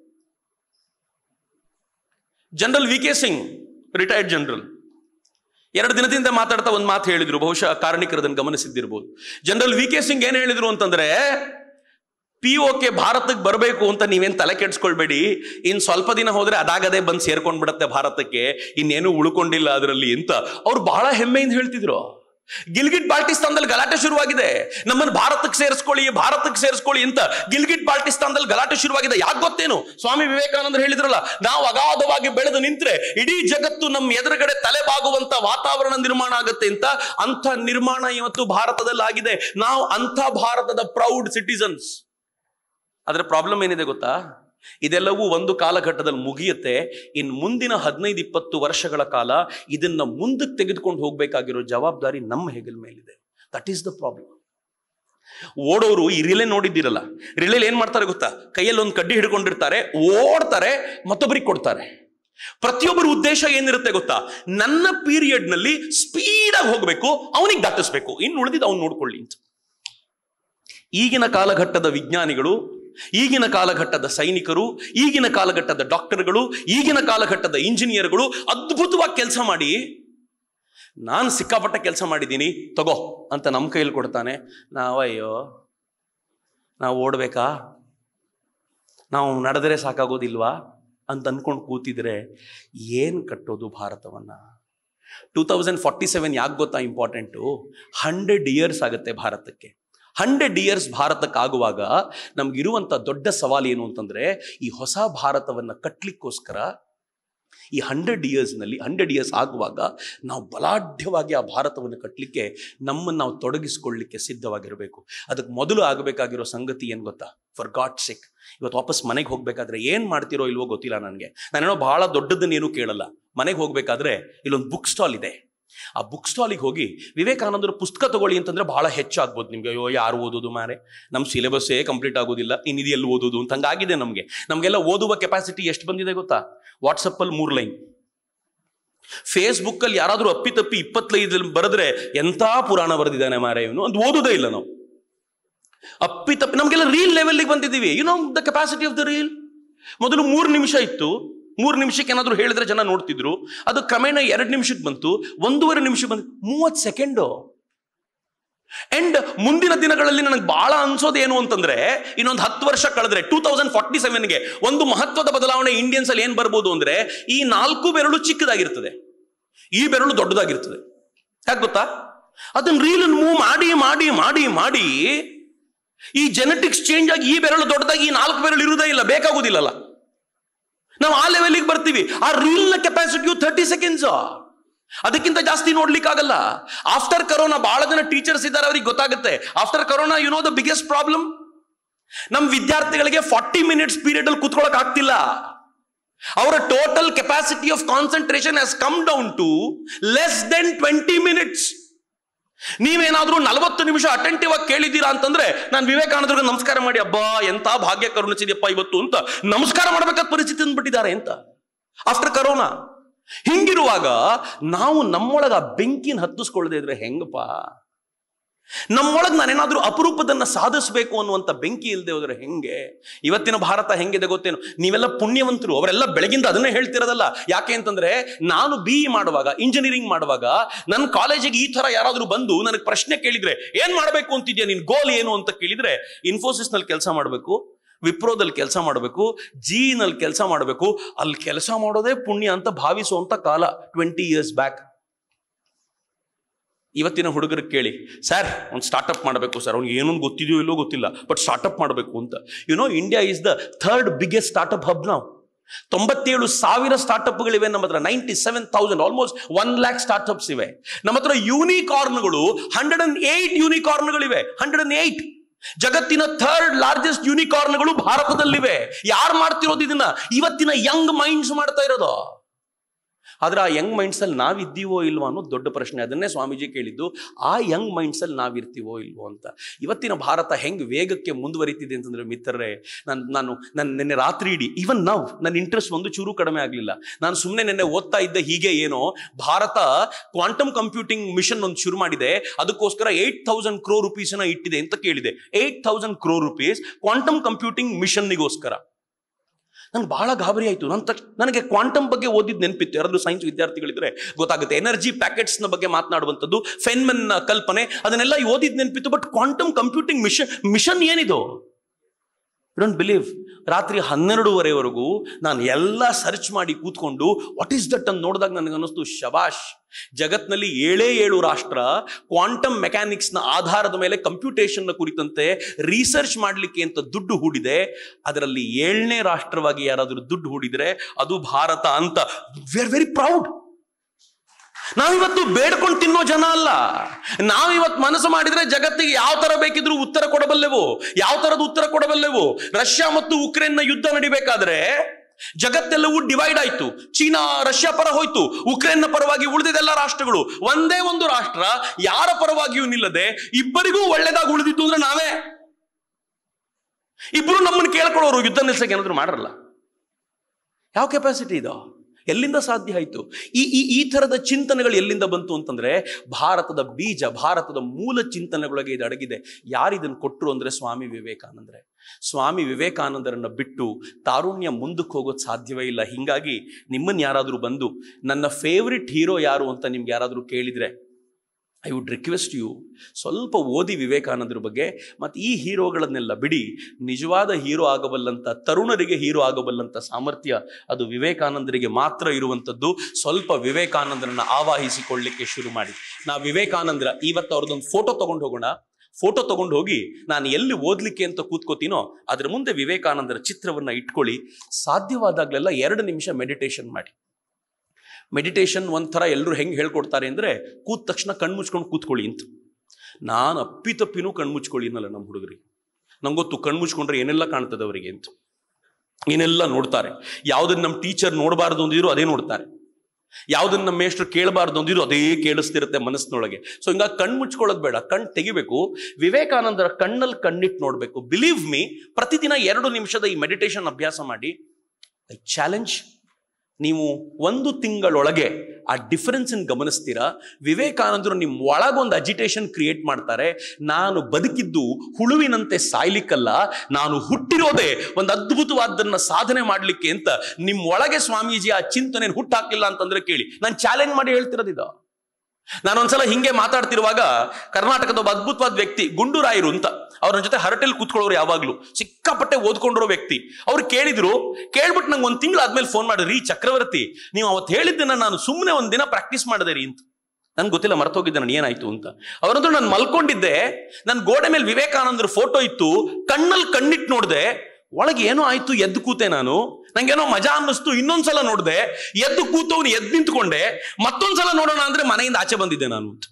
general V K Singh retired general ಎರಡು ದಿನದಿಂದ ಮಾತಾಡ್ತಾ ಒಂದು ಮಾತು ಹೇಳಿದ್ರು ಬಹುಶಃ ಕಾರಣಿಕರದನ್ನು ಗಮನಿಸಿದ್ದಿರ್ಬೋದು ಜನರಲ್ ವಿ ಕೆ ಸಿಂಗ್ ಏನ್ ಹೇಳಿದ್ರು ಅಂತಂದ್ರೆ ಪಿ ಕೆ ಭಾರತಕ್ಕೆ ಬರಬೇಕು ಅಂತ ನೀವೇನ್ ತಲೆ ಕೆಡ್ಸ್ಕೊಳ್ಬೇಡಿ ಇನ್ ಸ್ವಲ್ಪ ದಿನ ಹೋದ್ರೆ ಅದಾಗದೇ ಬಂದು ಸೇರ್ಕೊಂಡ್ಬಿಡತ್ತೆ ಭಾರತಕ್ಕೆ ಇನ್ನೇನು ಉಳ್ಕೊಂಡಿಲ್ಲ ಅದರಲ್ಲಿ ಅಂತ ಅವ್ರು ಬಹಳ ಹೆಮ್ಮೆಯಿಂದ ಹೇಳ್ತಿದ್ರು ಗಿಲ್ಗಿಟ್ ಬಾಲ್ಟಿಸ್ತಾನದಲ್ಲಿ ಗಲಾಟೆ ಶುರುವಾಗಿದೆ ನಮ್ಮನ್ನು ಭಾರತಕ್ಕೆ ಸೇರಿಸ್ಕೊಳ್ಳಿ ಭಾರತಕ್ಕೆ ಸೇರಿಸ್ಕೊಳ್ಳಿ ಅಂತ ಗಿಲ್ಗಿಟ್ ಬಾಲ್ಟಿಸ್ತಾನದಲ್ಲಿ ಗಲಾಟೆ ಶುರುವಾಗಿದೆ ಯಾಕೆ ಗೊತ್ತೇನು ಸ್ವಾಮಿ ವಿವೇಕಾನಂದರು ಹೇಳಿದ್ರಲ್ಲ ನಾವು ಅಗಾಧವಾಗಿ ಬೆಳೆದು ನಿಂತ್ರೆ ಇಡೀ ಜಗತ್ತು ನಮ್ಮ ಎದುರುಗಡೆ ತಲೆಬಾಗುವಂತ ವಾತಾವರಣ ನಿರ್ಮಾಣ ಆಗುತ್ತೆ ಅಂತ ಅಂಥ ನಿರ್ಮಾಣ ಇವತ್ತು ಭಾರತದಲ್ಲಿ ಆಗಿದೆ ನಾವು ಅಂಥ ಭಾರತದ ಪ್ರೌಡ್ ಸಿಟಿಸನ್ಸ್ ಅದರ ಪ್ರಾಬ್ಲಮ್ ಏನಿದೆ ಗೊತ್ತಾ ಇದೆಲ್ಲವೂ ಒಂದು ಕಾಲಘಟ್ಟದಲ್ಲಿ ಮುಗಿಯುತ್ತೆ ಇನ್ ಮುಂದಿನ ಹದಿನೈದು ಇಪ್ಪತ್ತು ವರ್ಷಗಳ ಕಾಲ ಇದನ್ನ ಮುಂದಕ್ಕೆ ತೆಗೆದುಕೊಂಡು ಹೋಗ್ಬೇಕಾಗಿರೋ ಜವಾಬ್ದಾರಿ ನಮ್ಮ ಹೆಗಲ ಮೇಲಿದೆ ದಟ್ ಈಸ್ ದ ಪ್ರಾಬ್ಲಮ್ ಓಡೋರು ಈ ರಿಲೆ ನೋಡಿದ್ದೀರಲ್ಲ ರಿಲೇಲಿ ಏನ್ ಮಾಡ್ತಾರೆ ಗೊತ್ತಾ ಕೈಯಲ್ಲಿ ಒಂದು ಕಡ್ಡಿ ಹಿಡ್ಕೊಂಡಿರ್ತಾರೆ ಓಡ್ತಾರೆ ಮತ್ತೊಬ್ಬರಿಗೆ ಕೊಡ್ತಾರೆ ಪ್ರತಿಯೊಬ್ಬರ ಉದ್ದೇಶ ಏನಿರುತ್ತೆ ಗೊತ್ತಾ ನನ್ನ ಪೀರಿಯಡ್ ನಲ್ಲಿ ಸ್ಪೀಡ್ ಆಗಿ ಹೋಗ್ಬೇಕು ಅವನಿಗೆ ದಾಟಿಸ್ಬೇಕು ಇನ್ನು ಉಳಿದಿದ್ದು ಅವ್ನು ನೋಡ್ಕೊಳ್ಳಿ ಅಂತ ಈಗಿನ ಕಾಲಘಟ್ಟದ ವಿಜ್ಞಾನಿಗಳು ಈಗಿನ ಕಾಲಘಟ್ಟದ ಸೈನಿಕರು ಈಗಿನ ಕಾಲಘಟ್ಟದ ಡಾಕ್ಟರ್ಗಳು ಈಗಿನ ಕಾಲಘಟ್ಟದ ಇಂಜಿನಿಯರ್ಗಳು ಅದ್ಭುತವಾಗಿ ಕೆಲಸ ಮಾಡಿ ನಾನು ಸಿಕ್ಕಾಪಟ್ಟ ಕೆಲಸ ಮಾಡಿದ್ದೀನಿ ತಗೋ ಅಂತ ನಮ್ಮ ಕೈಯಲ್ಲಿ ಕೊಡ್ತಾನೆ ನಾವಯ್ಯೋ ನಾವು ಓಡ್ಬೇಕಾ ನಾವು ನಡೆದರೆ ಸಾಕಾಗೋದಿಲ್ವಾ ಅಂತ ಅನ್ಕೊಂಡು ಕೂತಿದ್ರೆ ಏನು ಕಟ್ಟೋದು ಭಾರತವನ್ನ ಟೂ ತೌಸಂಡ್ ಫಾರ್ಟಿ ಸೆವೆನ್ ಯಾಕೆ ಗೊತ್ತಾ ಇಂಪಾರ್ಟೆಂಟು ಹಂಡ್ರೆಡ್ ಇಯರ್ಸ್ ಆಗುತ್ತೆ ಭಾರತಕ್ಕೆ ಹಂಡ್ರೆಡ್ ಇಯರ್ಸ್ ಭಾರತಕ್ಕಾಗುವಾಗ ನಮ್ಗಿರುವಂಥ ದೊಡ್ಡ ಸವಾಲು ಏನು ಅಂತಂದ್ರೆ ಈ ಹೊಸ ಭಾರತವನ್ನು ಕಟ್ಟಲಿಕ್ಕೋಸ್ಕರ ಈ ಹಂಡ್ರೆಡ್ ಇಯರ್ಸ್ನಲ್ಲಿ ಹಂಡ್ರೆಡ್ ಇಯರ್ಸ್ ಆಗುವಾಗ ನಾವು ಬಲಾಢ್ಯವಾಗಿ ಆ ಭಾರತವನ್ನು ಕಟ್ಟಲಿಕ್ಕೆ ನಮ್ಮನ್ನು ನಾವು ತೊಡಗಿಸ್ಕೊಳ್ಳಿಕ್ಕೆ ಸಿದ್ಧವಾಗಿರಬೇಕು ಅದಕ್ಕೆ ಮೊದಲು ಆಗಬೇಕಾಗಿರೋ ಸಂಗತಿ ಏನು ಗೊತ್ತಾ ಫಾರ್ ಗಾಡ್ ಸಿಕ್ ಇವತ್ತು ವಾಪಸ್ ಮನೆಗೆ ಹೋಗ್ಬೇಕಾದ್ರೆ ಏನು ಮಾಡ್ತಿರೋ ಇಲ್ವೋ ಗೊತ್ತಿಲ್ಲ ನನಗೆ ನಾನೇನೋ ಬಹಳ ದೊಡ್ಡದನ್ನೇನು ಕೇಳಲ್ಲ ಮನೆಗೆ ಹೋಗ್ಬೇಕಾದ್ರೆ ಇಲ್ಲೊಂದು ಬುಕ್ ಸ್ಟಾಲ್ ಇದೆ ಆ ಬುಕ್ ಸ್ಟಾಲಿಗೆ ಹೋಗಿ ವಿವೇಕಾನಂದರ ಪುಸ್ತಕ ತಗೊಳ್ಳಿ ಅಂತಂದ್ರೆ ಬಹಳ ಹೆಚ್ಚಾಗ್ಬೋದು ನಿಮ್ಗೆ ಅಯ್ಯೋ ಯಾರು ಓದೋದು ಮಾರೆ ನಮ್ಮ ಸಿಲೆಬಸ್ಸೇ ಕಂಪ್ಲೀಟ್ ಆಗೋದಿಲ್ಲ ಇನ್ನಿದು ಎಲ್ಲಿ ಓದೋದು ಅಂತ ಹಂಗಾಗಿದೆ ನಮಗೆ ನಮಗೆಲ್ಲ ಓದುವ ಕೆಪಾಸಿಟಿ ಎಷ್ಟು ಬಂದಿದೆ ಗೊತ್ತಾ ವಾಟ್ಸಪ್ಪಲ್ಲಿ ಮೂರು ಲೈನ್ ಫೇಸ್ಬುಕ್ಕಲ್ಲಿ ಯಾರಾದರೂ ಅಪ್ಪಿತಪ್ಪಿ ಇಪ್ಪತ್ತೈದಲ್ಲಿ ಬರೆದ್ರೆ ಎಂಥ ಪುರಾಣ ಬರೆದಿದ್ದಾನೆ ಮಾರೆ ಇವನು ಅಂತ ಓದೋದೇ ಇಲ್ಲ ನಾವು ಅಪ್ಪಿ ತಪ್ಪಿ ನಮಗೆಲ್ಲ ರೀಲ್ ಲೆವೆಲ್ಗೆ ಬಂದಿದ್ದೀವಿ you know the capacity of the reel ಮೊದಲು ಮೂರು ನಿಮಿಷ ಇತ್ತು ಮೂರು ನಿಮಿಷಕ್ಕೆ ಏನಾದರೂ ಹೇಳಿದ್ರೆ ಜನ ನೋಡ್ತಿದ್ರು ಅದು ಕ್ರಮೇಣ ಎರಡು ನಿಮಿಷಕ್ಕೆ ಬಂತು ಒಂದೂವರೆ ನಿಮಿಷ ಬಂತು ಮೂವತ್ತು ಸೆಕೆಂಡು ಅಂಡ್ ಮುಂದಿನ ದಿನಗಳಲ್ಲಿ ನನಗೆ ಬಹಳ ಅನ್ಸೋದು ಏನು ಅಂತಂದ್ರೆ ಇನ್ನೊಂದು ಹತ್ತು ವರ್ಷ ಕಳೆದ್ರೆ ಟೂ ತೌಸಂಡ್ ಫಾರ್ಟಿ ಸೆವೆನ್ಗೆ ಒಂದು ಮಹತ್ವದ ಬದಲಾವಣೆ ಇಂಡಿಯನ್ಸ್ ಅಲ್ಲಿ ಏನ್ ಬರ್ಬೋದು ಅಂದ್ರೆ ಈ ನಾಲ್ಕು ಬೆರಳು ಚಿಕ್ಕದಾಗಿರ್ತದೆ ಈ ಬೆರಳು ದೊಡ್ಡದಾಗಿರ್ತದೆ ಯಾಕೆ ಗೊತ್ತಾ ಅದನ್ನ ರೀಲ್ ಮೂವ್ ಮಾಡಿ ಮಾಡಿ ಮಾಡಿ ಮಾಡಿ ಈ ಜೆನೆಟಿಕ್ಸ್ ಚೇಂಜ್ ಆಗಿ ಈ ಬೆರಳು ದೊಡ್ಡದಾಗಿ ಈ ನಾಲ್ಕು ಬೆರಳು ಇರುವುದೇ ಇಲ್ಲ ಬೇಕಾಗುದಿಲ್ಲಲ್ಲ ನಾವು ಆ ಲೆವೆಲ್ಗೆ ಬರ್ತೀವಿ ಆ ರೀಲ್ ನ ಕೆಪಾಸಿಟಿಯು ಥರ್ಟಿ ಸೆಕೆಂಡ್ಸ್ ಅದಕ್ಕಿಂತ ಜಾಸ್ತಿ ನೋಡ್ಲಿಕ್ಕಾಗಲ್ಲ ಆಫ್ಟರ್ ಕರೋನಾ ಬಹಳ ಜನ ಟೀಚರ್ಸ್ ಇದ್ದಾರೆ ಅವ್ರಿಗೆ ಗೊತ್ತಾಗುತ್ತೆ after corona you know the biggest problem ನಮ್ಮ ವಿದ್ಯಾರ್ಥಿಗಳಿಗೆ ಫಾರ್ಟಿ ಮಿನಿಟ್ಸ್ ಪೀರಿಯಡ್ ಅಲ್ಲಿ ಕೂತ್ಕೊಳ್ಳಕ್ ಆಗ್ತಿಲ್ಲ ಅವರ total capacity of concentration has come down to less than twenty minutes ನೀವೇನಾದ್ರೂ ನಲವತ್ತು ನಿಮಿಷ ಅಟೆಂಟಿವ್ ಆಗಿ ಕೇಳಿದ್ದೀರಾ ಅಂತಂದ್ರೆ ನಾನು ವಿವೇಕಾನಂದರಿಗೆ ನಮಸ್ಕಾರ ಮಾಡಿ ಅಬ್ಬಾ ಎಂತ ಭಾಗ್ಯ ಕರುಣಿಸಿದ್ಯಪ್ಪ ಇವತ್ತು ಅಂತ ನಮಸ್ಕಾರ ಮಾಡಬೇಕಾದ ಪರಿಸ್ಥಿತಿ ಅಂದ್ಬಿಟ್ಟಿದ್ದಾರೆ ಅಂತ ಆಫ್ಟರ್ ಕರೋನಾ ಹಿಂಗಿರುವಾಗ ನಾವು ನಮ್ಮೊಳಗ ಆ ಬೆಂಕಿನ ಹತ್ತಿಸ್ಕೊಳ್ಳದೆ ಇದ್ರೆ ಹೆಂಗಪ್ಪ ನಮ್ಮೊಳಗೆ ನಾನೇನಾದ್ರೂ ಅಪರೂಪದನ್ನ ಸಾಧಿಸಬೇಕು ಅನ್ನುವಂಥ ಬೆಂಕಿ ಇಲ್ಲದೆ ಹೋದ್ರೆ ಹೆಂಗೆ ಇವತ್ತಿನ ಭಾರತ ಹೆಂಗಿದೆ ಗೊತ್ತೇನು ನೀವೆಲ್ಲ ಪುಣ್ಯವಂತರು ಅವರೆಲ್ಲ ಬೆಳಗಿಂದ ಅದನ್ನೇ ಹೇಳ್ತಿರೋದಲ್ಲ ಯಾಕೆ ಅಂತಂದ್ರೆ ನಾನು ಬಿ ಇ ಮಾಡುವಾಗ ಇಂಜಿನಿಯರಿಂಗ್ ಮಾಡುವಾಗ ನನ್ನ ಕಾಲೇಜಿಗೆ ಈ ತರ ಯಾರಾದ್ರೂ ಬಂದು ನನಗೆ ಪ್ರಶ್ನೆ ಕೇಳಿದ್ರೆ ಏನ್ ಮಾಡಬೇಕು ಅಂತಿದ್ಯಾ ನಿನ್ ಗೋಲ್ ಏನು ಅಂತ ಕೇಳಿದ್ರೆ ಇನ್ಫೋಸಿಸ್ ನಲ್ಲಿ ಕೆಲಸ ಮಾಡಬೇಕು ವಿಪ್ರೋದಲ್ಲಿ ಕೆಲಸ ಮಾಡಬೇಕು ಜಿ ನಲ್ಲಿ ಕೆಲಸ ಮಾಡಬೇಕು ಅಲ್ಲಿ ಕೆಲಸ ಮಾಡೋದೇ ಪುಣ್ಯ ಅಂತ ಭಾವಿಸುವಂತ ಕಾಲ ಟ್ವೆಂಟಿ ಇಯರ್ಸ್ ಬ್ಯಾಕ್ ಇವತ್ತಿನ ಹುಡುಗರಿಗೆ ಕೇಳಿ ಸರ್ ಒಂದು ಸ್ಟಾರ್ಟ್ಅಪ್ ಮಾಡಬೇಕು ಸರ್ ಅವ್ನಿಗೆ ಏನೊಂದು ಗೊತ್ತಿದೆಯೋ ಇಲ್ಲೋ ಗೊತ್ತಿಲ್ಲ ಬಟ್ ಸ್ಟಾರ್ಟ್ಅಪ್ ಮಾಡಬೇಕು ಅಂತ you know India is the third biggest startup hub ನಾವು ತೊಂಬತ್ತೇಳು ಸಾವಿರ ಸ್ಟಾರ್ಟ್ಅಪ್ಗಳಿವೆ ನಮ್ಮ ಹತ್ರ ninety seven thousand almost one lakh startups ಇವೆ ನಮ್ಮ ಹತ್ರ ಯೂನಿಕಾರ್ನ್ಗಳು ಹಂಡ್ರೆಡ್ ಅಂಡ್ ಏಟ್ ಯೂನಿಕಾರ್ನ್ಗಳಿವೆ ಹಂಡ್ರೆಡ್ ಅಂಡ್ ಏಟ್ ಜಗತ್ತಿನ ಥರ್ಡ್ ಲಾರ್ಜೆಸ್ಟ್ ಯೂನಿಕಾರ್ನ್ಗಳು ಭಾರತದಲ್ಲಿವೆ ಯಾರು ಮಾಡ್ತಿರೋದು ಇದನ್ನ ಇವತ್ತಿನ ಯಂಗ್ ಮೈಂಡ್ಸ್ ಮಾಡ್ತಾ ಇರೋದು ಆದ್ರೆ ಆ ಯಂಗ್ ಮೈಂಡ್ಸ್ ಅಲ್ಲಿ ನಾವಿದ್ದೀವೋ ಇಲ್ವೋ ಅನ್ನೋದು ದೊಡ್ಡ ಪ್ರಶ್ನೆ ಅದನ್ನೇ ಸ್ವಾಮೀಜಿ ಕೇಳಿದ್ದು ಆ ಯಂಗ್ ಮೈಂಡ್ಸ್ ಅಲ್ಲಿ ನಾವಿರ್ತೀವೋ ಇಲ್ವೋ ಅಂತ ಇವತ್ತಿನ ಭಾರತ ಹೆಂಗ್ ವೇಗಕ್ಕೆ ಮುಂದುವರಿತಿದೆ ಅಂತಂದ್ರೆ ಮಿತ್ರರೇ ನಾನು ನಾನು ನನ್ನ ನಿನ್ನೆ ರಾತ್ರಿ ಇಡೀ ಇವನ್ ನಾವು ನನ್ನ ಇಂಟ್ರೆಸ್ಟ್ ಒಂದು ಚೂರು ಕಡಿಮೆ ಆಗಲಿಲ್ಲ ನಾನು ಸುಮ್ಮನೆ ನಿನ್ನೆ ಓದ್ತಾ ಇದ್ದ ಹೀಗೆ ಏನೋ ಭಾರತ ಕ್ವಾಂಟಮ್ ಕಂಪ್ಯೂಟಿಂಗ್ ಮಿಷನ್ ಒಂದು ಶುರು ಮಾಡಿದೆ ಅದಕ್ಕೋಸ್ಕರ ಏಟ್ ಥೌಸಂಡ್ ಕ್ರೋ ರುಪೀಸ್ನ ಇಟ್ಟಿದೆ ಅಂತ ಕೇಳಿದೆ eight thousand crore rupees quantum computing ಮಿಷನ್ನಿಗೋಸ್ಕರ ನಂಗೆ ಬಹಳ ಗಾಬರಿ ಆಯಿತು ನನ್ನ ತಕ್ಷ ನನಗೆ ಕ್ವಾಂಟಮ್ ಬಗ್ಗೆ ಓದಿದ್ ನೆನಪಿತ್ತು ಯಾರಾದ್ರೂ ಸೈನ್ಸ್ ವಿದ್ಯಾರ್ಥಿಗಳಿದ್ರೆ ಗೊತ್ತಾಗುತ್ತೆ ಎನರ್ಜಿ ಪ್ಯಾಕೆಟ್ಸ್ನ ಬಗ್ಗೆ ಮಾತನಾಡುವಂಥದ್ದು ಫೆನ್ಮನ್ ಕಲ್ಪನೆ ಅದನ್ನೆಲ್ಲ ಓದಿದ್ ನೆನಪಿತ್ತು but quantum computing mission mission ಏನಿದು ಡೋಂಟ್ ಬಿಲೀವ್ ರಾತ್ರಿ ಹನ್ನೆರಡೂವರೆವರೆಗೂ ನಾನು ಎಲ್ಲ ಸರ್ಚ್ ಮಾಡಿ ಕೂತ್ಕೊಂಡು ವಾಟ್ ಈಸ್ ದಟ್ ಅಂತ ನೋಡಿದಾಗ ನನಗೆ ಅನ್ನಿಸ್ತು ಶಬಾಷ್ ಜಗತ್ನಲ್ಲಿ ಏಳೇ ಏಳು ರಾಷ್ಟ್ರ ಕ್ವಾಂಟಮ್ ಮೆಕ್ಯಾನಿಕ್ಸ್ನ ಆಧಾರದ ಮೇಲೆ ಕಂಪ್ಯೂಟೇಷನ್ನ ಕುರಿತಂತೆ ರಿಸರ್ಚ್ ಮಾಡಲಿಕ್ಕೆ ಅಂತ ದುಡ್ಡು ಹೂಡಿದೆ ಅದರಲ್ಲಿ ಏಳನೇ ರಾಷ್ಟ್ರವಾಗಿ ಯಾರಾದರೂ ದುಡ್ಡು ಹೂಡಿದ್ರೆ ಅದು ಭಾರತ ಅಂತ ವಿ ಆರ್ ವೆರಿ ಪ್ರೌಡ್ ನಾವಿವತ್ತು ಬೇಡ್ಕೊಂಡು ತಿನ್ನೋ ಜನ ಅಲ್ಲ ನಾವಿವತ್ತು ಮನಸ್ಸು ಮಾಡಿದ್ರೆ ಜಗತ್ತಿಗೆ ಯಾವ ತರ ಬೇಕಿದ್ರು ಉತ್ತರ ಕೊಡಬಲ್ಲೆವು ಯಾವ ತರದ ಉತ್ತರ ಕೊಡಬಲ್ಲೆವು ರಷ್ಯಾ ಮತ್ತು ಉಕ್ರೇನ್ನ ಯುದ್ಧ ನಡಿಬೇಕಾದ್ರೆ ಜಗತ್ತೆಲ್ಲವೂ ಡಿವೈಡ್ ಆಯ್ತು ಚೀನಾ ರಷ್ಯಾ ಪರ ಹೋಯ್ತು ಉಕ್ರೇನ್ನ ಪರವಾಗಿ ಉಳಿದಿದೆಲ್ಲ ರಾಷ್ಟ್ರಗಳು ಒಂದೇ ಒಂದು ರಾಷ್ಟ್ರ ಯಾರ ಪರವಾಗಿಯೂ ನಿಲ್ಲದೆ ಇಬ್ಬರಿಗೂ ಒಳ್ಳೇದಾಗಿ ಉಳಿದಿತ್ತು ಅಂದ್ರೆ ನಾವೇ ಇಬ್ರು ನಮ್ಮನ್ನು ಕೇಳ್ಕೊಳ್ಳೋರು ಯುದ್ಧ ನಿಲ್ಸಕ್ಕೆ ಏನಾದ್ರು ಮಾಡರಲ್ಲ ಯಾವ ಕೆಪಾಸಿಟಿ ಇದೋ ಎಲ್ಲಿಂದ ಸಾಧ್ಯ ಆಯಿತು ಈ ಈ ಈ ಥರದ ಚಿಂತನೆಗಳು ಎಲ್ಲಿಂದ ಬಂತು ಅಂತಂದ್ರೆ ಭಾರತದ ಬೀಜ ಭಾರತದ ಮೂಲ ಚಿಂತನೆಗಳಿಗೆ ಇದು ಅಡಗಿದೆ ಯಾರಿದನ್ನು ಕೊಟ್ಟರು ಅಂದ್ರೆ ಸ್ವಾಮಿ ವಿವೇಕಾನಂದರೇ ಸ್ವಾಮಿ ವಿವೇಕಾನಂದರನ್ನ ಬಿಟ್ಟು ತಾರುಣ್ಯ ಮುಂದಕ್ಕೆ ಹೋಗೋದು ಸಾಧ್ಯವೇ ಇಲ್ಲ ಹಿಂಗಾಗಿ ನಿಮ್ಮನ್ನು ಯಾರಾದರೂ ಬಂದು ನನ್ನ ಫೇವ್ರೆಟ್ ಹೀರೋ ಯಾರು ಅಂತ ನಿಮ್ಗೆ ಯಾರಾದರೂ ಕೇಳಿದ್ರೆ ಐ ವುಡ್ ರಿಕ್ವೆಸ್ಟ್ ಯು ಸ್ವಲ್ಪ ಓದಿ ವಿವೇಕಾನಂದರ ಬಗ್ಗೆ ಮತ್ತು ಈ ಹೀರೋಗಳನ್ನೆಲ್ಲ ಬಿಡಿ ನಿಜವಾದ ಹೀರೋ ಆಗಬಲ್ಲಂಥ ತರುಣರಿಗೆ ಹೀರೋ ಆಗಬಲ್ಲಂಥ ಸಾಮರ್ಥ್ಯ ಅದು ವಿವೇಕಾನಂದರಿಗೆ ಮಾತ್ರ ಇರುವಂಥದ್ದು ಸ್ವಲ್ಪ ವಿವೇಕಾನಂದರನ್ನ ಆವಾಹಿಸಿಕೊಳ್ಳಿಕ್ಕೆ ಶುರು ಮಾಡಿ ನಾ ವಿವೇಕಾನಂದರ ಇವತ್ತು ಅವ್ರದ್ದೊಂದು ಫೋಟೋ ತಗೊಂಡು ಹೋಗೋಣ ಫೋಟೋ ತಗೊಂಡು ಹೋಗಿ ನಾನು ಎಲ್ಲಿ ಓದ್ಲಿಕ್ಕೆ ಅಂತ ಕೂತ್ಕೋತೀನೋ ಅದ್ರ ಮುಂದೆ ವಿವೇಕಾನಂದರ ಚಿತ್ರವನ್ನ ಇಟ್ಕೊಳ್ಳಿ ಸಾಧ್ಯವಾದಾಗಲೆಲ್ಲ ಎರಡು ನಿಮಿಷ ಮೆಡಿಟೇಷನ್ ಮಾಡಿ ಮೆಡಿಟೇಷನ್ ಒಂಥರ ಎಲ್ಲರೂ ಹೆಂಗೆ ಹೇಳ್ಕೊಡ್ತಾರೆ ಅಂದರೆ ಕೂತ ತಕ್ಷಣ ಕಣ್ಣು ಮುಚ್ಕೊಂಡು ಕೂತ್ಕೊಳ್ಳಿ ಅಂತ ನಾನು ಅಪ್ಪಿತಪ್ಪಿನೂ ಕಣ್ಣು ಮುಚ್ಕೊಳ್ಳಿ ಅನ್ನಲ್ಲ ನಮ್ಮ ಹುಡುಗರಿಗೆ ನಂಗೆ ಗೊತ್ತು ಕಣ್ಣು ಮುಚ್ಕೊಂಡ್ರೆ ಏನೆಲ್ಲ ಕಾಣ್ತದೆ ಅವರಿಗೆ ಅಂತ ಏನೆಲ್ಲ ನೋಡ್ತಾರೆ ಯಾವುದನ್ನು ನಮ್ಮ ಟೀಚರ್ ನೋಡಬಾರ್ದು ಅಂದಿದ್ರು ಅದೇ ನೋಡ್ತಾರೆ ಯಾವುದನ್ನ ನಮ್ಮ ಮೇಷ್ಟ್ರು ಕೇಳಬಾರ್ದು ಅಂದಿದ್ರು ಅದೇ ಕೇಳಿಸ್ತಿರುತ್ತೆ ಮನಸ್ಸಿನೊಳಗೆ ಸೊ ಹಿಂಗಾಗಿ ಕಣ್ಣು ಮುಚ್ಕೊಳ್ಳೋದು ಬೇಡ ಕಣ್ಣು ತೆಗಿಬೇಕು ವಿವೇಕಾನಂದರ ಕಣ್ಣಲ್ಲಿ ಕಣ್ಣಿಟ್ಟು ನೋಡಬೇಕು ಬಿಲೀವ್ ಮೀ ಪ್ರತಿದಿನ ಎರಡು ನಿಮಿಷದ ಈ ಮೆಡಿಟೇಷನ್ ಅಭ್ಯಾಸ ಮಾಡಿ ಐ ಚಾಲೆಂಜ್ ನೀವು ಒಂದು ತಿಂಗಳೊಳಗೆ ಆ ಡಿಫರೆನ್ಸ್ ಗಮನಿಸ್ತೀರಾ ವಿವೇಕಾನಂದರು ನಿಮ್ಮ ಒಳಗೊಂದು ಅಜಿಟೇಷನ್ ಕ್ರಿಯೇಟ್ ಮಾಡ್ತಾರೆ ನಾನು ಬದುಕಿದ್ದು ಹುಳುವಿನಂತೆ ಸಾಯ್ಲಿಕ್ಕಲ್ಲ ನಾನು ಹುಟ್ಟಿರೋದೇ ಒಂದು ಅದ್ಭುತವಾದನ್ನ ಸಾಧನೆ ಮಾಡ್ಲಿಕ್ಕೆ ಅಂತ ನಿಮ್ಮ ಒಳಗೆ ಸ್ವಾಮೀಜಿ ಆ ಚಿಂತನೆ ಹುಟ್ಟಾಕಿಲ್ಲ ಅಂತಂದ್ರೆ ಕೇಳಿ ನಾನು ಚಾಲೆಂಜ್ ಮಾಡಿ ಹೇಳ್ತಿರೋದಿದ ನಾನೊಂದ್ಸಲ ಹಿಂಗೆ ಮಾತಾಡ್ತಿರುವಾಗ ಕರ್ನಾಟಕದ ಒಬ್ಬ ಅದ್ಭುತವಾದ ವ್ಯಕ್ತಿ ಗುಂಡೂರಾಯರು ಅಂತ ಅವ್ರ ಜೊತೆ ಹರಟೆಲ್ ಕೂತ್ಕೊಳ್ಳೋರು ಯಾವಾಗ್ಲೂ ಸಿಕ್ಕಾಪಟ್ಟೆ ಓದ್ಕೊಂಡಿರೋ ವ್ಯಕ್ತಿ ಅವ್ರು ಕೇಳಿದ್ರು ಕೇಳ್ಬಿಟ್ಟು ನಂಗೆ ಒಂದು ತಿಂಗಳಾದ್ಮೇಲೆ ಫೋನ್ ಮಾಡಿದ್ರಿ ಚಕ್ರವರ್ತಿ ನೀವು ಅವತ್ತು ಹೇಳಿದ್ದನ್ನ ನಾನು ಸುಮ್ಮನೆ ಒಂದ್ ದಿನ ಪ್ರಾಕ್ಟೀಸ್ ಮಾಡಿದೆ ರೀ ಅಂತ ನನ್ಗೆ ಗೊತ್ತಿಲ್ಲ ಮರ್ತೋಗಿದ್ದೆ ನಾನು ಏನಾಯ್ತು ಅಂತ ಅವರಂದ್ರು ನಾನು ಮಲ್ಕೊಂಡಿದ್ದೆ ನನ್ನ ಗೋಡೆ ಮೇಲೆ ವಿವೇಕಾನಂದರ ಫೋಟೋ ಇತ್ತು ಕಣ್ಣಲ್ಲಿ ಕಣ್ಣಿಟ್ಟು ನೋಡಿದೆ ಒಳಗೆ ಏನೋ ಆಯ್ತು ಎದ್ದು ಕೂತೆ ನಾನು ನಂಗೇನೋ ಮಜಾ ಅನ್ನಿಸ್ತು ಇನ್ನೊಂದ್ಸಲ ನೋಡಿದೆ ಎದ್ದು ಕೂತವ್ನು ಎದ್ದು ನಿಂತ್ಕೊಂಡೆ ಮತ್ತೊಂದ್ಸಲ ನೋಡೋಣ ಅಂದ್ರೆ ಮನೆಯಿಂದ ಆಚೆ ಬಂದಿದ್ದೆ ನಾನು ಅಂತ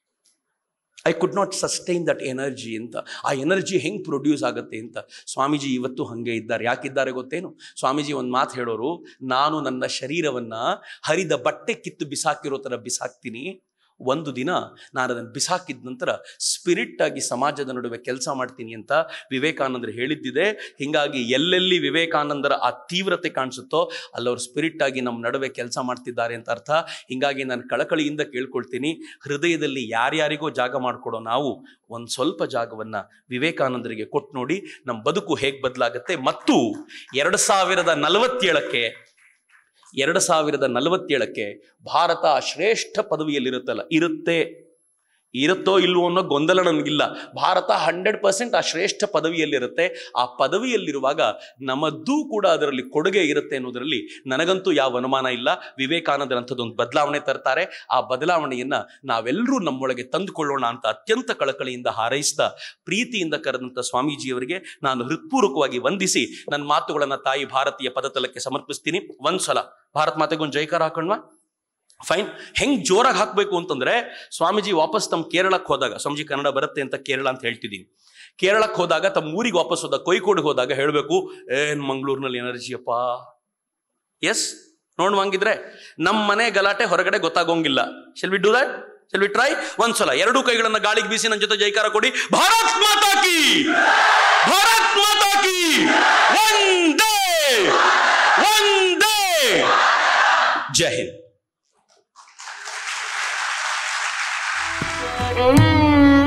I could not sustain that energy ಅಂತ ಆ ಎನರ್ಜಿ ಹೆಂಗೆ ಪ್ರೊಡ್ಯೂಸ್ ಆಗುತ್ತೆ ಅಂತ ಸ್ವಾಮೀಜಿ ಇವತ್ತು ಹಾಗೆ ಇದ್ದಾರೆ ಯಾಕಿದ್ದಾರೆ ಗೊತ್ತೇನು ಸ್ವಾಮೀಜಿ ಒಂದು ಮಾತು ಹೇಳೋರು ನಾನು ನನ್ನ ಶರೀರವನ್ನ ಹರಿದ ಬಟ್ಟೆ ಕಿತ್ತು ಬಿಸಾಕಿರೋ ಥರ ಬಿಸಾಕ್ತೀನಿ ಒಂದು ದಿನ ನಾನು ಅದನ್ನು ಬಿಸಾಕಿದ ನಂತರ ಸ್ಪಿರಿಟ್ ಆಗಿ ಸಮಾಜದ ನಡುವೆ ಕೆಲಸ ಮಾಡ್ತೀನಿ ಅಂತ ವಿವೇಕಾನಂದರು ಹೇಳಿದ್ದಿದೆ ಹಿಂಗಾಗಿ ಎಲ್ಲೆಲ್ಲಿ ವಿವೇಕಾನಂದರ ಆ ತೀವ್ರತೆ ಕಾಣಿಸುತ್ತೋ ಅಲ್ಲವ್ರು ಸ್ಪಿರಿಟ್ ಆಗಿ ನಮ್ಮ ನಡುವೆ ಕೆಲಸ ಮಾಡ್ತಿದ್ದಾರೆ ಅಂತ ಅರ್ಥ ಹಿಂಗಾಗಿ ನಾನು ಕಳಕಳಿಯಿಂದ ಕೇಳ್ಕೊಳ್ತೀನಿ ಹೃದಯದಲ್ಲಿ ಯಾರ್ಯಾರಿಗೋ ಜಾಗ ಮಾಡಿಕೊಡೋ ನಾವು ಒಂದು ಸ್ವಲ್ಪ ಜಾಗವನ್ನ ವಿವೇಕಾನಂದರಿಗೆ ಕೊಟ್ಟು ನೋಡಿ ನಮ್ಮ ಬದುಕು ಹೇಗೆ ಬದಲಾಗುತ್ತೆ ಮತ್ತು ಎರಡು ಸಾವಿರದ ನಲವತ್ತೇಳಕ್ಕೆ ಎರಡು ಸಾವಿರದ ನಲವತ್ತೇಳಕ್ಕೆ ಭಾರತ ಶ್ರೇಷ್ಠ ಪದವಿಯಲ್ಲಿರುತ್ತಲ್ಲ ಇರುತ್ತೆ ಇರುತ್ತೋ ಇಲ್ವೋ ಅನ್ನೋ ಗೊಂದಲ ನನಗಿಲ್ಲ ಭಾರತ ಹಂಡ್ರೆಡ್ ಪರ್ಸೆಂಟ್ ಆ ಶ್ರೇಷ್ಠ ಪದವಿಯಲ್ಲಿರುತ್ತೆ ಆ ಪದವಿಯಲ್ಲಿರುವಾಗ ನಮ್ಮದ್ದೂ ಕೂಡ ಅದರಲ್ಲಿ ಕೊಡುಗೆ ಇರುತ್ತೆ ಅನ್ನೋದರಲ್ಲಿ ನನಗಂತೂ ಯಾವ ಅನುಮಾನ ಇಲ್ಲ ವಿವೇಕಾನಂದರ ಅಂಥದ್ದೊಂದು ಬದಲಾವಣೆ ತರ್ತಾರೆ ಆ ಬದಲಾವಣೆಯನ್ನ ನಾವೆಲ್ಲರೂ ನಮ್ಮೊಳಗೆ ತಂದುಕೊಳ್ಳೋಣ ಅಂತ ಅತ್ಯಂತ ಕಳಕಳಿಯಿಂದ ಹಾರೈಸಿದ ಪ್ರೀತಿಯಿಂದ ಕರೆದಂಥ ಸ್ವಾಮೀಜಿಯವರಿಗೆ ನಾನು ಹೃತ್ಪೂರ್ವಕವಾಗಿ ವಂದಿಸಿ ನನ್ನ ಮಾತುಗಳನ್ನ ತಾಯಿ ಭಾರತೀಯ ಪದತಲಕ್ಕೆ ಸಮರ್ಪಿಸ್ತೀನಿ ಒಂದ್ಸಲ ಭಾರತ್ ಮಾತೆಗೊಂದು ಜೈಕಾರ ಹಾಕೊಂಡ್ವಾ ಫೈನ್ ಹೆಂಗ್ ಜೋರಾಗಿ ಹಾಕ್ಬೇಕು ಅಂತಂದ್ರೆ ಸ್ವಾಮೀಜಿ ವಾಪಸ್ ತಮ್ಮ ಕೇರಳಕ್ಕೆ ಹೋದಾಗ ಸ್ವಾಮೀಜಿ ಕನ್ನಡ ಬರುತ್ತೆ ಅಂತ ಕೇರಳ ಅಂತ ಹೇಳ್ತಿದ್ದೀನಿ ಕೇರಳಕ್ಕೆ ಹೋದಾಗ ತಮ್ಮ ಊರಿಗೆ ವಾಪಸ್ ಹೋದಾಗ ಕೊಯ್ಕೋಡಿಗೆ ಹೋದಾಗ ಹೇಳಬೇಕು ಏನ್ ಮಂಗಳೂರಿನಲ್ಲಿ ಎನರ್ಜಿಯಪ್ಪ ಎಸ್ ನೋಡುವಂಗಿದ್ರೆ ನಮ್ಮ ಮನೆ ಗಲಾಟೆ ಹೊರಗಡೆ ಗೊತ್ತಾಗೋಂಗಿಲ್ಲ shall we do that shall we try ಒಂದ್ಸಲ ಎರಡೂ ಕೈಗಳನ್ನ ಗಾಳಿಗೆ ಬೀಸಿ ನನ್ನ ಜೊತೆ ಜೈಕಾರ ಕೊಡಿ ಭಾರತ್ ಮಾತಾ ಕಿ ಭಾರತ್ ಮಾತಾ ಕಿ ಒಂದೇ ಒಂದೇ ಜೈ ಹಿಂದ್ Mm-hmm.